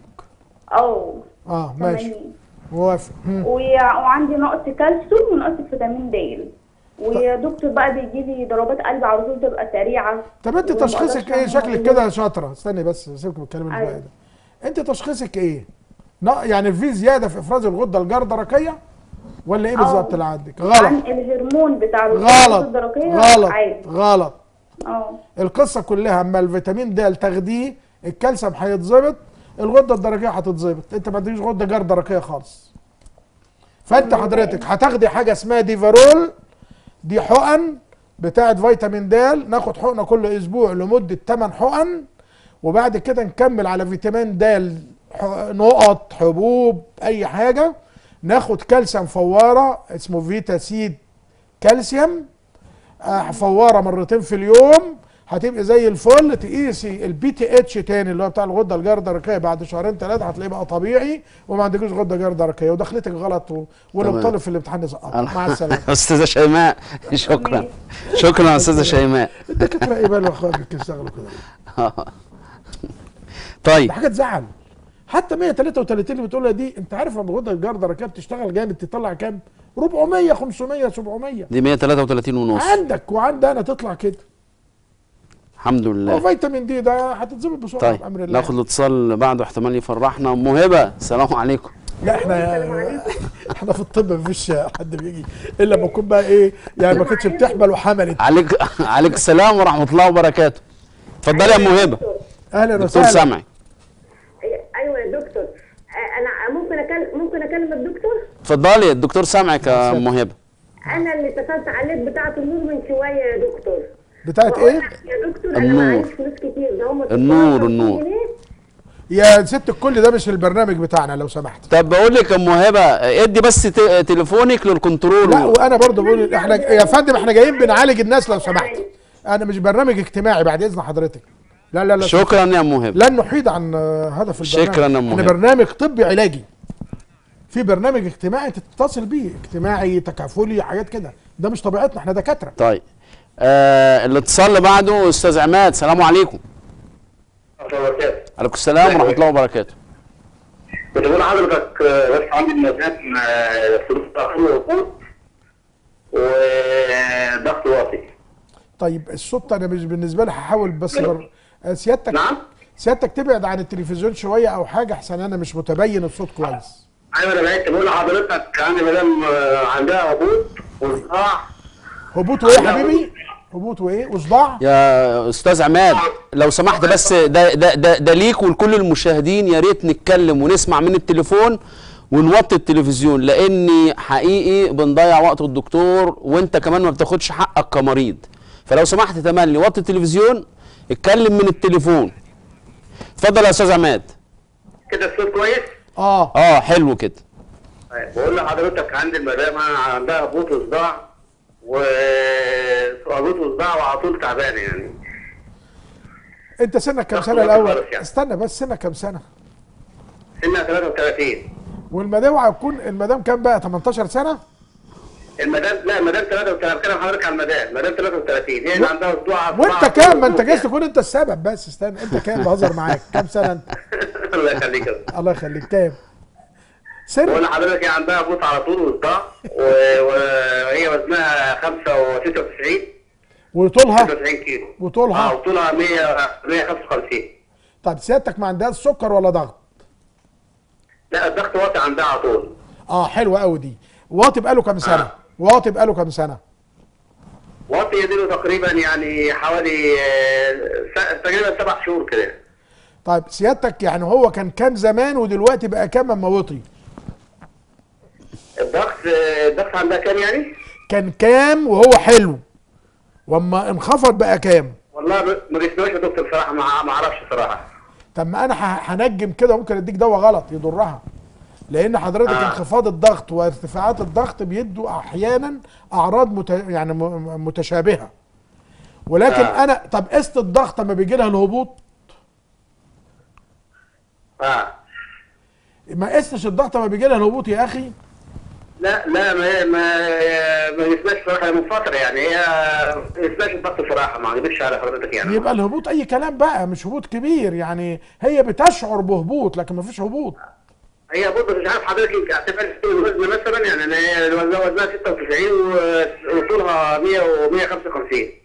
او اه ماشي 80 موافق مم. ويع- وعندي نقص كالسيوم ونقص فيتامين د ويا دكتور بقى بيجي لي ضربات قلب على طول تبقى سريعه طب انت وما تشخيصك أقدرش ايه أعمل شكلك مجهود. كده يا شاطره استني بس سيبك من الكلام اللي أيوة. بقى ده انت تشخيصك ايه نا- يعني في زياده في افراز الغده الجردرقيه ولا ايه آه. بالظبط اللي عندك عن غلط الهرمون بتاع غلط الدرقية غلط عادي غلط اه القصه كلها اما الفيتامين د تاخديه الكالسيوم هيتظبط الغده الدرقيه هتتظبط انت ما عندكش غده جردرقيه خالص فانت حضرتك هتاخدي حاجه اسمها ديفارول دي حقن بتاعت فيتامين د ناخد حقنه كل اسبوع لمده 8 حقن وبعد كده نكمل على فيتامين د ح- نقط حبوب اي حاجه ناخد كالسيوم فواره اسمه فيتا سيد كالسيوم آه، فواره مرتين في اليوم هتبقى زي الفل تقيسي البي تي اتش تاني اللي هو بتاع الغده الجردرقيه بعد شهرين ثلاثه هتلاقيه بقى طبيعي وما عندكوش غده جردرقيه ودخلتك غلط و... واللي تمام. طالب في الامتحان يسقط مع السلامه استاذه شيماء شكرا شكرا يا استاذه شيماء الدكاتره ايه بالهم اخواتك يشتغلوا كده طيب ده حاجه تزعل حتى 133 اللي بتقولها دي انت عارف ان الغده الجردرقيه بتشتغل جامد تطلع كام 400 500 700 دي 133 ونص عندك وعندي انا تطلع كده الحمد هو لله فيتامين دي ده هتتظبط بسرعه طيب بامر الله ناخد الاتصال بعده احتمال يفرحنا ام هبه السلام عليكم لا احنا احنا في الطب مفيش حد بيجي الا لما يكون بقى ايه يعني ما كانتش بتحمل وحملت عليك عليك السلام ورحمه الله وبركاته اتفضلي يا ام هبه اهلا دكتور وسهلا سامعك ايوه يا دكتور آه، انا ممكن اكلم ممكن اكلم الدكتور اتفضلي الدكتور سامعك يا ام هبه انا اللي اتصلت عليك بتاعه النور من شويه يا دكتور بتاعت بقول ايه لك يا دكتور انا النور. معيش فلوس كتير ده هم النور، النور. يا ست الكل ده مش البرنامج بتاعنا لو سمحت طب بقول لك يا ام هبه ادي بس ت- تليفونك للكنترول لا وانا برضه بقول احنا يا فندم احنا جايين بنعالج الناس لو سمحت انا مش برنامج اجتماعي بعد اذن حضرتك لا لا لا شكرا يا ام هبه لن نحيد عن آه، هدف البرنامج شكراً يا أم احنا هبة. برنامج طبي علاجي في برنامج اجتماعي تتصل بيه اجتماعي تكافلي حاجات كده ده مش طبيعتنا احنا دكاتره طيب آه الاتصال اللي بعده استاذ عماد السلام عليكم عليكم السلام ورحمه الله وبركاته كنت بقول لحضرتك آه، بس عندي المزاد آه، فلوس تأخير وقود وضغط واطي طيب الصوت انا مش بالنسبه لي هحاول بس بر... آه، سيادتك نعم سيادتك تبعد عن التلفزيون شويه او حاجه احسن انا مش متبين الصوت كويس ايوه انا بعت بقول لحضرتك عندي مدام آه، عندها هبوط وصداع هبوط وايه يا حبيبي هبوط وايه وصداع يا استاذ عماد لو سمحت بس ده ده ده, ده ليك ولكل المشاهدين يا ريت نتكلم ونسمع من التليفون ونوطي التلفزيون لاني حقيقي بنضيع وقت الدكتور وانت كمان ما بتاخدش حقك كمريض فلو سمحت تملي وطي التلفزيون اتكلم من التليفون اتفضل يا استاذ عماد كده الصوت كويس اه اه حلو كده طيب، بقول لحضرتك عندي المدام عندها هبوط وصداع و هبوط وصداع وعلى طول تعبانه يعني انت سنك كام ضغط سنه واطي الاول خالص يعني. استنى بس سنك كام سنه سنها 33 والمدام هتكون المدام كام بقى 18 سنه المدام لا المدام 33 بتكلم حضرتك على المدام المدام 33 هي اللي عندها صداع وانت كام ما انت جايز تكون انت السبب بس استنى انت كام بهزر معاك كام سنه انت الله يخليك يا أستاذ. الله يخليك كام بقول سن لحضرتك هي عندها هبوط على طول وصداع و- وهي وزنها 95 وطولها 96 كيلو وطولها؟ اه وطولها 100 155 طب سيادتك ما عندهاش سكر ولا ضغط لا الضغط واطي عندها على طول اه حلوه قوي دي واطي بقاله كام سنه واطي بقاله كام سنه واطي يديله تقريبا يعني حوالي آه، س- تقريبا سبع شهور كده طيب سيادتك يعني هو كان كام زمان ودلوقتي بقى كام اما وطي الضغط آه، الضغط عندها كام يعني؟ كان كام وهو حلو واما انخفض بقى كام والله ب- ما بيسمعش يا دكتور بصراحه ما ما اعرفش صراحه طب ما انا ه- هنجم كده ممكن اديك دواء غلط يضرها لان حضرتك آه. انخفاض الضغط وارتفاعات الضغط بيدوا احيانا اعراض مت... يعني م... متشابهه ولكن آه. انا طب قست الضغط لما بيجي لها الهبوط اه ما قستش الضغط لما بيجي لها الهبوط يا اخي لا لا ما ما ما يسمعش صراحه من فتره يعني هي ما يسمعش الضغط صراحه ما اكذبش على حضرتك يعني يبقى الهبوط اي كلام بقى مش هبوط كبير يعني هي بتشعر بهبوط لكن ما فيش هبوط هي برضه مش عارف حضرتك اعتبر الوزن مثلا يعني إن هي وزنها وزنها 96 و- وطولها 100 و 155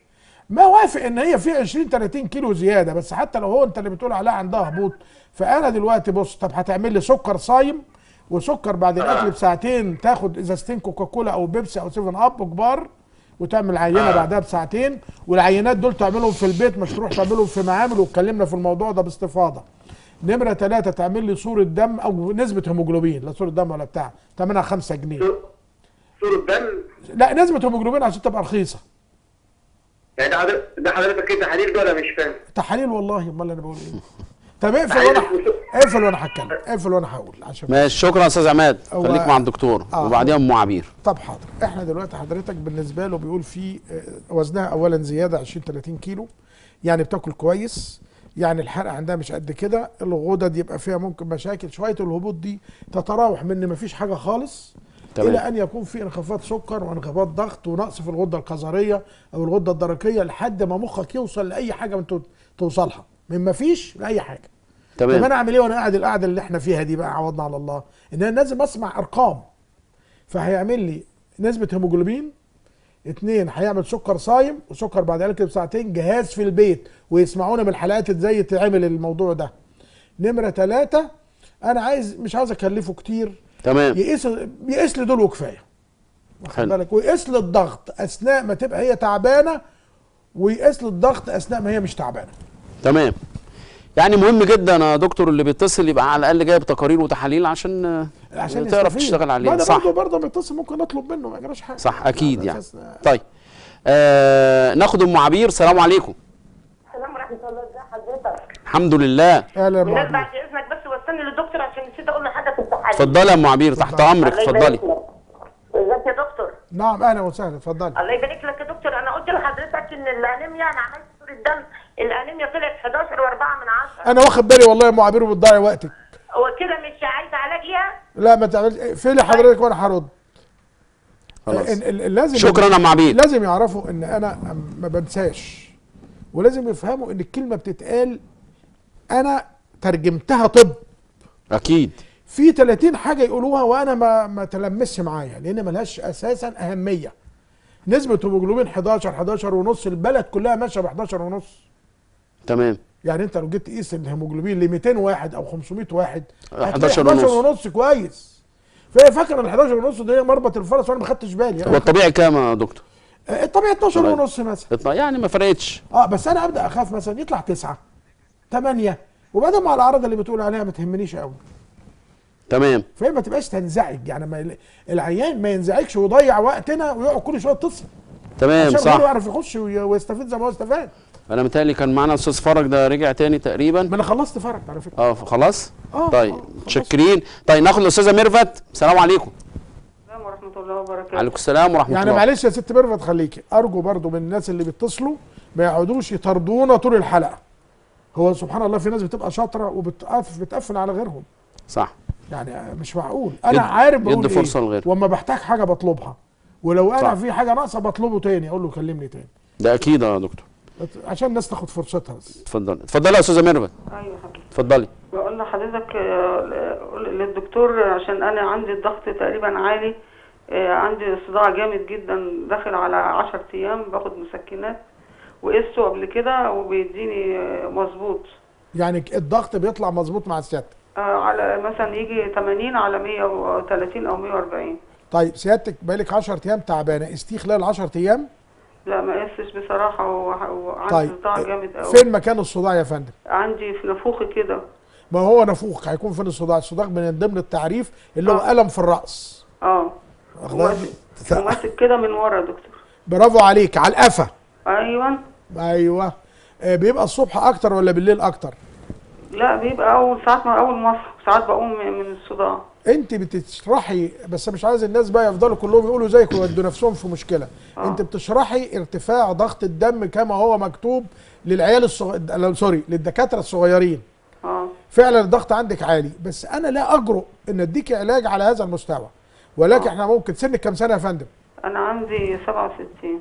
ما وافق ان هي في 20 30 كيلو زياده بس حتى لو هو انت اللي بتقول عليها عندها هبوط فانا دلوقتي بص طب هتعمل لي سكر صايم وسكر بعد الاكل بساعتين تاخد ازازتين كوكاكولا او بيبسي او 7 اب كبار وتعمل عينه بعدها بساعتين والعينات دول تعملهم في البيت مش تروح تعملهم في معامل واتكلمنا في الموضوع ده باستفاضه نمره ثلاثة تعمل لي صورة دم او نسبة هيموجلوبين لا صورة دم ولا بتاع ثمنها 5 جنيه صورة دم لا نسبة هيموجلوبين عشان تبقى رخيصة يعني ده حضرتك ده حضرتك كده تحاليل ده ولا مش فاهم؟ تحاليل والله امال انا بقول ايه طب اقفل وانا اقفل وانا هتكلم اقفل وانا هقول عشان ماشي شكرا يا استاذ عماد هو- خليك مع الدكتور آه. وبعديها ام عبير طب حاضر احنا دلوقتي حضرتك بالنسبه له بيقول في آه، وزنها اولا زياده 20 30 كيلو يعني بتاكل كويس يعني الحرق عندها مش قد كده الغدد يبقى فيها ممكن مشاكل شويه الهبوط دي تتراوح من ان مفيش حاجه خالص تمام. الى ان يكون في انخفاض سكر وانخفاض ضغط ونقص في الغده القذريه او الغده الدرقيه لحد ما مخك يوصل لاي حاجه من تو- توصلها من مفيش لاي حاجه طب تمام انا اعمل ايه وانا قاعد القعده اللي احنا فيها دي بقى عوضنا على الله ان انا لازم اسمع ارقام فهيعمل لي نسبه هيموجلوبين اتنين هيعمل سكر صايم وسكر بعد ذلك بساعتين جهاز في البيت ويسمعونا من الحلقات ازاي تعمل الموضوع ده نمره ثلاثة انا عايز مش عايز اكلفه كتير تمام يقيس يقيس لي دول وكفايه واخد حلو. بالك ويقيس لي الضغط اثناء ما تبقى هي تعبانه ويقيس لي الضغط اثناء ما هي مش تعبانه تمام يعني مهم جدا يا دكتور اللي بيتصل يبقى على الاقل جايب تقارير وتحاليل عشان آه، عشان تعرف يستفيد. تشتغل ما عليها ده صح برضه برضه بيتصل ممكن اطلب منه ما يجراش حاجه صح اكيد على يعني أساس- طيب آه ناخد ام عبير السلام عليكم السلام ورحمه الله ازي حضرتك الحمد لله اهلا يا الناس معلم. بعد اذنك بس واستني للدكتور عشان نسيت اقول لحضرتك التحاليل اتفضلي يا ام عبير تحت امرك الله يبارك اتفضلي لك. ازيك يا دكتور نعم اهلا وسهلا اتفضلي الله يبارك لك يا دكتور انا قلت لحضرتك ان الانيميا انا عملت صوره دم الانيميا طلعت 11 و4 من 10 انا واخد بالي والله يا ام عبير وبتضيع وقتك هو كده مش عايز علاج ليها لا ما تعملش اقفلي حضرتك وانا هرد خلاص ال- ال- ال- لازم شكرا يا ام عبير لازم يعرفوا ان انا ما بنساش ولازم يفهموا ان الكلمه بتتقال انا ترجمتها طب اكيد في 30 حاجه يقولوها وانا ما ما تلمسش معايا لان ملهاش اساسا اهميه نسبه هيموجلوبين 11 11 ونص البلد كلها ماشيه ب 11 ونص تمام يعني انت لو جيت تقيس الهيموجلوبين ل 200 واحد او 500 واحد هتلاقي 11 11 ونص. ونص كويس فهي فاكره ال 11 ونص دي مربط الفرس وانا ما خدتش بالي هو الطبيعي كام يا دكتور؟ آه، الطبيعي 12 طيب. ونص مثلا اطلع يعني ما فرقتش اه بس انا ابدا اخاف مثلا يطلع تسعة ثمانية وبعدين مع الاعراض اللي بتقول عليها ما تهمنيش قوي تمام فهي ما تبقاش تنزعج يعني ما يل- العيان ما ينزعجش ويضيع وقتنا ويقعد كل شويه يتصل تمام عشان غيره صح يعرف يخش وي- ويستفيد زي ما هو استفاد انا متهيألي كان معانا استاذ فرج ده رجع تاني تقريبا ما انا خلصت فرق على فكره اه خلاص اه طيب آه، خلاص. متشكرين طيب ناخد الاستاذه ميرفت السلام عليكم السلام ورحمة الله وبركاته وعليكم السلام ورحمه يعني الله معلش يا ست ميرفت خليكي ارجو برضو من الناس اللي بيتصلوا ما يقعدوش يطردونا طول الحلقه هو سبحان الله في ناس بتبقى شاطره وبتقف بتقفل على غيرهم صح يعني مش معقول انا يد- عارف بقول يدي فرصة ايه لغيره. واما بحتاج حاجه بطلبها ولو انا صح. في حاجه ناقصه بطلبه تاني اقول له كلمني تاني ده اكيد يا دكتور عشان الناس تاخد فرصتها بس اتفضلي اتفضلي يا استاذه ميرفت ايوه حضرتك اتفضلي بقول لحضرتك آه، قول للدكتور عشان انا عندي الضغط تقريبا عالي آه، عندي صداع جامد جدا داخل على 10 ايام باخد مسكنات وقسته قبل كده وبيديني آه، مظبوط يعني الضغط بيطلع مظبوط مع سيادتك آه، على مثلا يجي 80 على 130 او 140 طيب سيادتك بقالك 10 ايام تعبانه استي خلال 10 ايام لا ما قستش بصراحه وع- وعندي طيب صداع جامد قوي فين مكان الصداع يا فندم عندي في نافوخي كده ما هو نافوخ هيكون فين الصداع الصداع من ضمن التعريف اللي هو آه. الم في الراس اه واخد بالك؟ وماسك- وماسك كده من ورا يا دكتور برافو عليك على القفا ايوه ايوه آه، بيبقى الصبح اكتر ولا بالليل اكتر لا بيبقى اول ساعات ما اول ما اصحى ساعات بقوم من من الصداع انت بتشرحي بس مش عايز الناس بقى يفضلوا كلهم يقولوا زيك ويودوا نفسهم في مشكله آه. انت بتشرحي ارتفاع ضغط الدم كما هو مكتوب للعيال الصغ... لا، سوري للدكاتره الصغيرين اه فعلا الضغط عندك عالي بس انا لا اجرؤ ان اديكي علاج على هذا المستوى ولكن احنا ممكن سنك كام سنه يا فندم انا عندي 67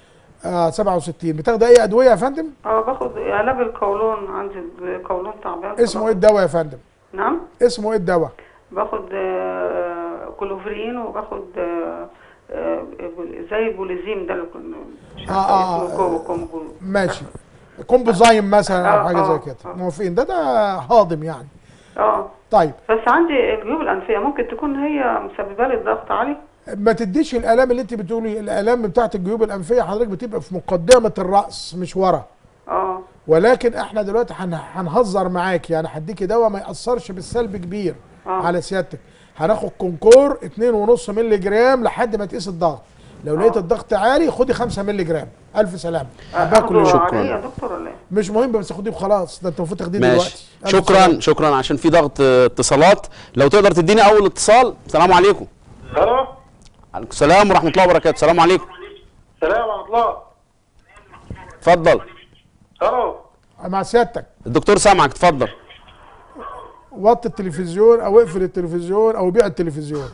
آه 67 بتاخدي اي ادويه يا فندم اه باخد علاج القولون عندي القولون تعبان اسمه ايه الدواء يا فندم نعم اسمه ايه الدواء باخد آه، كلوفرين وباخد آه، آه، بول- زي البوليزيم ده اللي كنا مش آه، عارفة آه، اسمه كو- كومبو ماشي كومبوزايم مثلا او آه، حاجه آه، زي كده موافقين ده ده هاضم يعني اه طيب بس عندي الجيوب الانفيه ممكن تكون هي مسببه لي الضغط عالي ما تديش الالام اللي انت بتقولي الالام بتاعت الجيوب الانفيه حضرتك بتبقى في مقدمه الراس مش ورا اه ولكن احنا دلوقتي هن- هنهزر معاك يعني هديكي دواء ما ياثرش بالسلب كبير آه. على سيادتك هناخد كونكور 2.5 مللي جرام لحد ما تقيس الضغط لو لقيت الضغط عالي خدي 5 مللي جرام الف سلامه حبها كل اخده يوم عليه يا دكتور ولا ايه؟ مش مهم بس خديه وخلاص ده انت المفروض تاخديه ماشي دلوقتي ألف شكرا سلامة. شكرا عشان في ضغط آه، اتصالات لو تقدر تديني اول اتصال السلام عليكم الو عليكم السلام ورحمه الله وبركاته السلام عليكم السلام ورحمه الله اتفضل الو مع سيادتك الدكتور سامعك اتفضل وطي التلفزيون او اقفل التلفزيون او بيع التلفزيون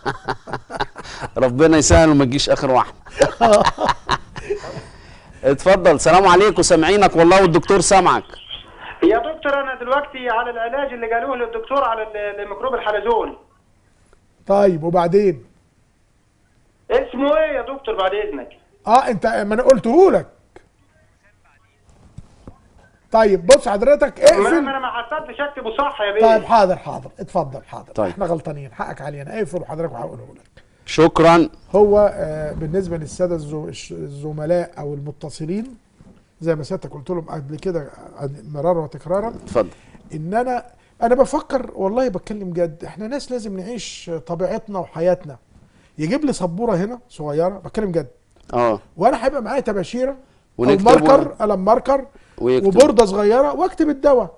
ربنا يسهل وما تجيش اخر واحده اتفضل سلام عليكم سامعينك والله والدكتور سامعك يا دكتور انا دلوقتي على العلاج اللي قالوه للدكتور على ال- الميكروب الحلزون طيب وبعدين اسمه ايه يا دكتور بعد اذنك اه انت ما انا قلته لك طيب بص حضرتك ما ما اقفل انا ما حسبتش اكتبه صح يا بيه طيب حاضر حاضر اتفضل حاضر طيب. احنا غلطانين حقك علينا اقفل وحضرتك وهقوله لك شكرا هو آه بالنسبه للساده الزو- الش- الزملاء او المتصلين زي ما سيادتك قلت لهم قبل كده عن- مرارا وتكرارا اتفضل ان انا انا بفكر والله بتكلم جد احنا ناس لازم نعيش طبيعتنا وحياتنا يجيب لي سبوره هنا صغيره بتكلم جد اه وانا هيبقى معايا تباشيره او ونكتب ماركر قلم ماركر ويكتب. وبورده صغيره واكتب الدواء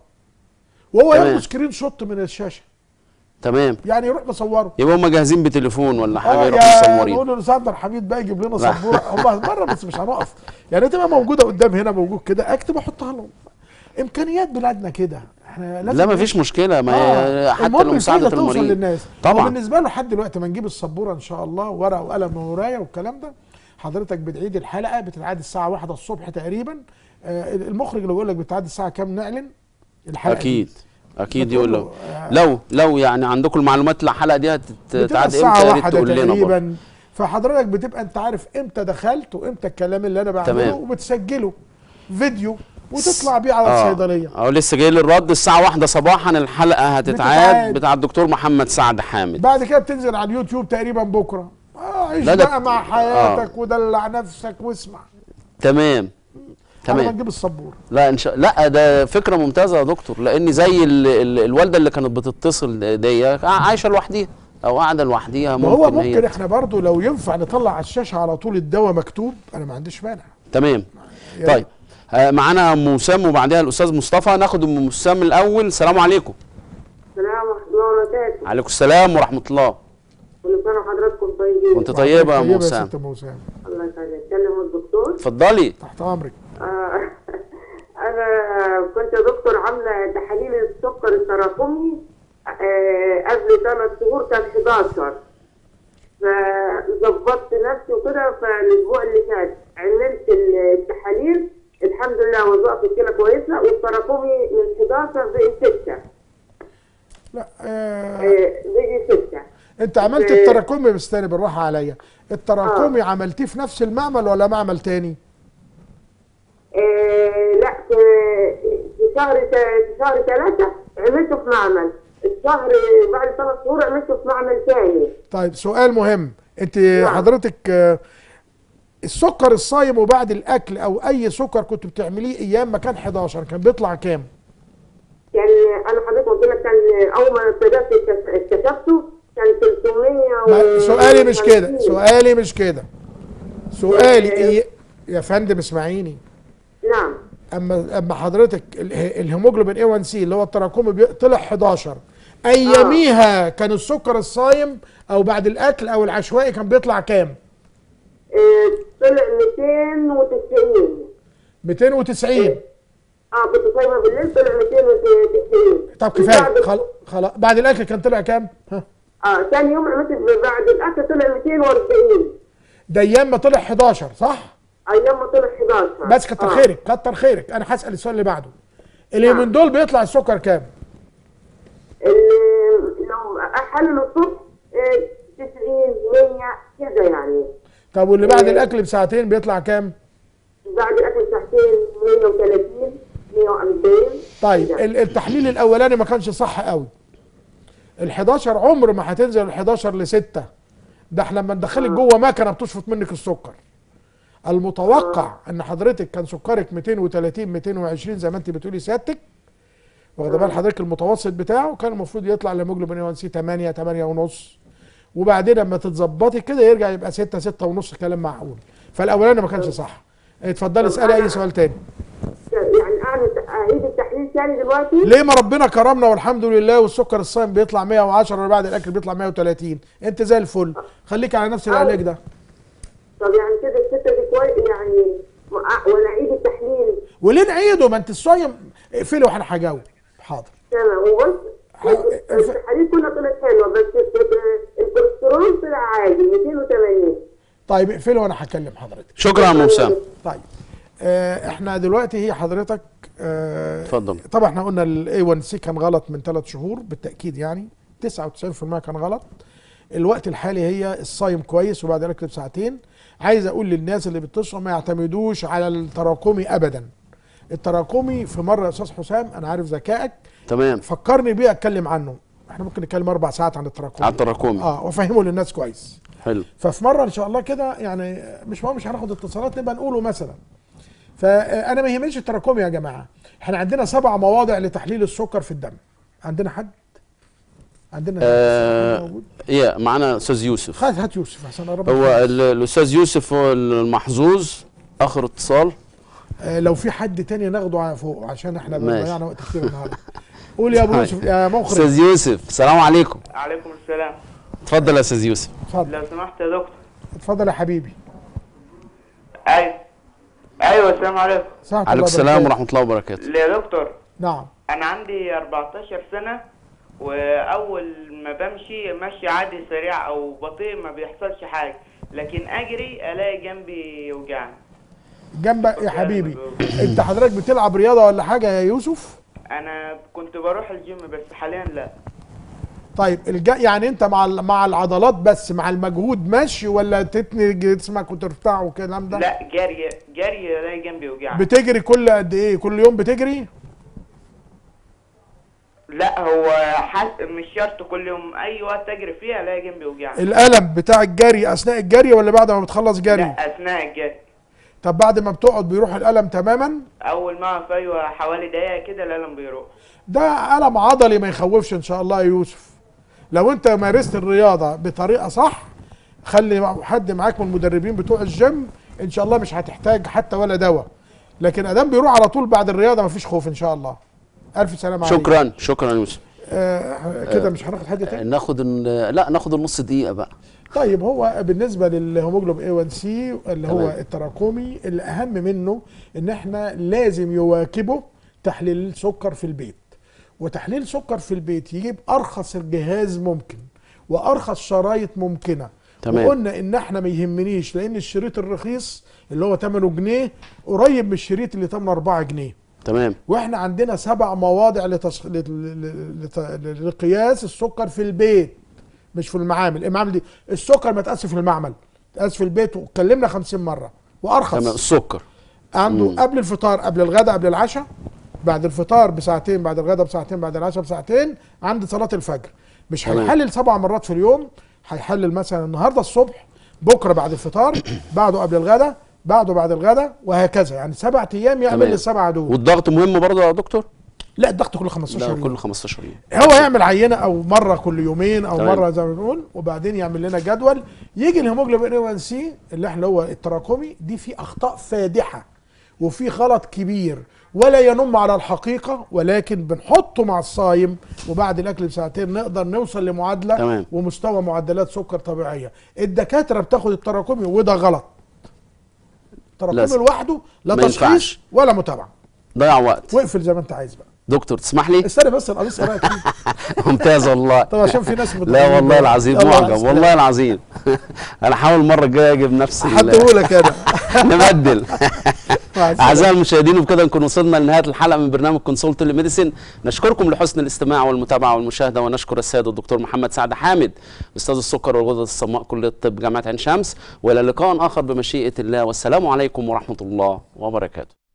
وهو تمام. ياخد سكرين شوت من الشاشه تمام يعني يروح مصوره يبقى هم جاهزين بتليفون ولا حاجه اه يروحوا يا مصورين نقول له سعد حميد بقى يجيب لنا لا. سبوره هم مره بس مش هنقف يعني تبقى موجوده قدام هنا موجود كده اكتب احطها لهم امكانيات بلادنا كده احنا لازم لا ما فيش مشكله ما هي حتى المهم لمساعده الفايدة توصل المريض للناس طبعا وبالنسبه له لحد دلوقتي ما نجيب السبوره ان شاء الله ورقه وقلم ومرايه والكلام ده حضرتك بتعيد الحلقه بتتعاد الساعه واحدة الصبح تقريبا آه المخرج اللي بيقول لك بتتعاد الساعه كام نعلن الحلقه اكيد دي. اكيد بتقول يقول له، له آه، لو لو يعني عندكم المعلومات الحلقه دي بتبقى هتتعاد الساعه امتى يا ريت واحدة تقول لنا برضه. تقريبا فحضرتك بتبقى انت عارف امتى دخلت وامتى الكلام اللي انا بعمله تمام. وبتسجله فيديو وتطلع بيه على اه الصيدليه اه لسه جاي لي الرد الساعه واحدة صباحا الحلقه هتتعاد بتتعاد. بتاع الدكتور محمد سعد حامد بعد كده بتنزل على اليوتيوب تقريبا بكره اه عيش لا ده- بقى مع حياتك ودلع نفسك واسمع تمام على ما تمام تجيب السبوره لا ان شاء لا ده فكره ممتازه يا دكتور لان زي ال... ال... الوالده اللي كانت بتتصل دي عايشه لوحديها او قاعده لوحديها ما هو ممكن, ممكن هي احنا برضو لو ينفع نطلع على الشاشه على طول الدواء مكتوب انا ما عنديش مانع تمام يا طيب آه، معانا ام وسام وبعدها الاستاذ مصطفى ناخد ام وسام الاول السلام عليكم السلام ورحمة الله وبركاته عليكم السلام ورحمه الله كل سنة وحضراتكم طيبين وانت طيبه يا ام طيبة يا وسام ست ام وسام الله يسعدك كلم الدكتور اتفضلي تحت امرك آه، أنا كنت يا دكتور عاملة تحاليل السكر التراكمي آه، قبل ثلاث شهور كان 11 فظبطت نفسي وكده فالأسبوع اللي فات عملت التحاليل الحمد لله وظائف الكلى كويسة والتراكمي من 11 بقي 6 لا آه بقي 6 انت عملت آه. التراكمي بس تاني بالراحه عليا التراكمي عملتيه في نفس المعمل ولا معمل تاني آه، لا في في شهر تا- في شهر ثلاثة عملته في معمل الشهر بعد ثلاث شهور عملته في معمل ثاني طيب سؤال مهم انت حضرتك آه، السكر الصايم وبعد الاكل او اي سكر كنت بتعمليه ايام ما كان 11 كان بيطلع كام كان انا حضرتك قلت لك كان اول ما ابتدأت اكتش- اكتشفته كان 300 ما و- سؤالي مش كده 50. سؤالي مش كده سؤالي ايه يا فندم اسمعيني نعم اما اما حضرتك اله- الهيموجلوبين اي 1 سي اللي هو التراكمي بي- طلع 11 اياميها كان السكر الصايم او بعد الاكل او العشوائي كان بيطلع كام آه، طلع 290 290 اه كنت صايمه بالليل طلع 290 طب كفايه وبعد- خلاص خلاص بعد الاكل كان طلع كام ها اه ثاني يوم عملت بعد الاكل طلع 240 ده ايام ما طلع 11 صح ايام ما طلع 11 بس كتر آه. خيرك كتر خيرك انا هسال السؤال اللي بعده اللي من دول بيطلع السكر كام ال- لو احلل الصبح آه، 90 100 كده يعني طب واللي بعد الاكل بساعتين بيطلع كام بعد الاكل ساعتين 130 140 طيب ال- التحليل الاولاني ما كانش صح قوي ال 11 عمر ما هتنزل ال 11 ل 6 ده احنا لما ندخلك جوه مكنه بتشفط منك السكر المتوقع ان حضرتك كان سكرك 230 220 زي ما انت بتقولي سيادتك واخده بال حضرتك المتوسط بتاعه كان المفروض يطلع الهيموجلوبين 1 سي 8 8 ونص وبعدين لما تتظبطي كده يرجع يبقى 6 6 ونص كلام معقول فالاولاني ما كانش صح اتفضلي اسالي اي سؤال تاني يعني اعمل اعيد التحليل تاني دلوقتي ليه ما ربنا كرمنا والحمد لله والسكر الصايم بيطلع 110 وبعد الاكل بيطلع 130 انت زي الفل خليك على نفس العلاج ده طب يعني كده الستة دي كويس يعني وأ- ولا اعيد التحليل وليه نعيده ما انت الصايم اقفلي وانا هجاوب حاضر تمام وبص التحاليل كلها طلعت حلوه بس ال- الكوليسترول طلع عادي 280 طيب اقفلي وانا هكلم حضرتك شكرا يا عم وسام طيب آه احنا دلوقتي هي حضرتك آه اتفضل طبعا احنا قلنا الاي 1 سي كان غلط من ثلاث شهور بالتاكيد يعني 99% كان غلط الوقت الحالي هي الصايم كويس وبعد الاكل بساعتين عايز اقول للناس اللي بتشرب ما يعتمدوش على التراكمي ابدا التراكمي في مره يا استاذ حسام انا عارف ذكائك تمام فكرني بيه اتكلم عنه احنا ممكن نتكلم اربع ساعات عن التراكمي على التراكمي اه وافهمه للناس كويس حلو ففي مره ان شاء الله كده يعني مش مهم مش هناخد اتصالات نبقى نقوله مثلا فانا ما يهمنيش التراكمي يا جماعه احنا عندنا سبع مواضع لتحليل السكر في الدم عندنا حد عندنا آه موجود يا معانا استاذ يوسف هات هات يوسف عشان اقرب هو ال- الاستاذ يوسف هو المحظوظ اخر اتصال آه لو في حد تاني ناخده على فوق عشان احنا ماشي. ضيعنا وقت كتير النهارده قول يا ابو يوسف يا مخرج استاذ يوسف السلام عليكم عليكم السلام اتفضل يا استاذ يوسف اتفضل لو سمحت يا دكتور اتفضل يا حبيبي ايوه ايوه السلام عليكم ساعة الله عليكم السلام وبركاته. ورحمه الله وبركاته يا دكتور نعم انا عندي 14 سنه واول ما بمشي مشي عادي سريع او بطيء ما بيحصلش حاجه لكن اجري الاقي جنبي يوجعني جنبك يا حبيبي انت حضرتك بتلعب رياضه ولا حاجه يا يوسف انا كنت بروح الجيم بس حاليا لا طيب الج... يعني انت مع ال- مع العضلات بس مع المجهود ماشي ولا تتني جسمك وترفعه والكلام ده لا جري جري الاقي جنبي يوجعني بتجري كل قد ايه كل يوم بتجري لا هو حس... مش شرط كل يوم اي وقت اجري فيه الاقي جنبي يوجعني الالم بتاع الجري اثناء الجري ولا بعد ما بتخلص جري لا اثناء الجري طب بعد ما بتقعد بيروح الالم تماما اول ما اقف ايوه حوالي دقيقه كده الالم بيروح ده الم عضلي ما يخوفش ان شاء الله يا يوسف لو انت مارست الرياضه بطريقه صح خلي حد معاك من المدربين بتوع الجيم ان شاء الله مش هتحتاج حتى ولا دواء لكن ادام بيروح على طول بعد الرياضه مفيش خوف ان شاء الله الف سلامه عليك شكرا شكرا يا يوسف آه كده مش هناخد حد تاني ناخد ال- لا ناخد النص دقيقه بقى طيب هو بالنسبه للهيموجلوب A1C اللي هو تمام. التراكمي الاهم منه ان احنا لازم يواكبه تحليل سكر في البيت وتحليل سكر في البيت يجيب ارخص جهاز ممكن وارخص شرايط ممكنه تمام. وقلنا ان احنا ما يهمنيش لان الشريط الرخيص اللي هو ثمنه جنيه قريب من الشريط اللي ثمنه 4 جنيه تمام واحنا عندنا سبع مواضع لتص... ل... ل... ل... لقياس السكر في البيت مش في المعامل المعامل دي السكر ما تقاس في المعمل تقاس في البيت واتكلمنا 50 مره وارخص تمام السكر عنده مم. قبل الفطار قبل الغداء قبل العشاء بعد الفطار بساعتين بعد الغداء بساعتين بعد العشاء بساعتين عند صلاه الفجر مش تمام. هيحلل سبع مرات في اليوم هيحلل مثلا النهارده الصبح بكره بعد الفطار بعده قبل الغداء بعده بعد الغداء وهكذا يعني سبع ايام يعمل تمام. السبعه دول والضغط مهم برضه يا دكتور لا الضغط كل 15 لا يوم كل 15 يوم هو يعمل عينه او مره كل يومين او تمام. مره زي ما بنقول وبعدين يعمل لنا جدول يجي الهيموجلوبين اي 1 سي اللي احنا هو التراكمي دي فيه اخطاء فادحه وفي غلط كبير ولا ينم على الحقيقه ولكن بنحطه مع الصايم وبعد الاكل بساعتين نقدر نوصل لمعادله تمام. ومستوى معدلات سكر طبيعيه الدكاتره بتاخد التراكمي وده غلط التراكمي لازم. لوحده لا ما تشخيص ينفعش. ولا متابعه ضيع وقت واقفل زي ما انت عايز بقى دكتور تسمح لي استنى بس القميص قرأت فيه ممتاز والله طب عشان في ناس لا متخيلة. والله العظيم يلا، معجب سلام. والله العظيم انا حاول المره الجايه اجيب نفس ال- هديهولك انا نبدل مع السلامة. اعزائي المشاهدين وبكده نكون وصلنا لنهايه الحلقه من برنامج كونسولت ميديسين نشكركم لحسن الاستماع والمتابعه والمشاهده ونشكر السيد الدكتور محمد سعد حامد استاذ السكر والغدد الصماء كليه الطب جامعه عين شمس والى لقاء اخر بمشيئه الله والسلام عليكم ورحمه الله وبركاته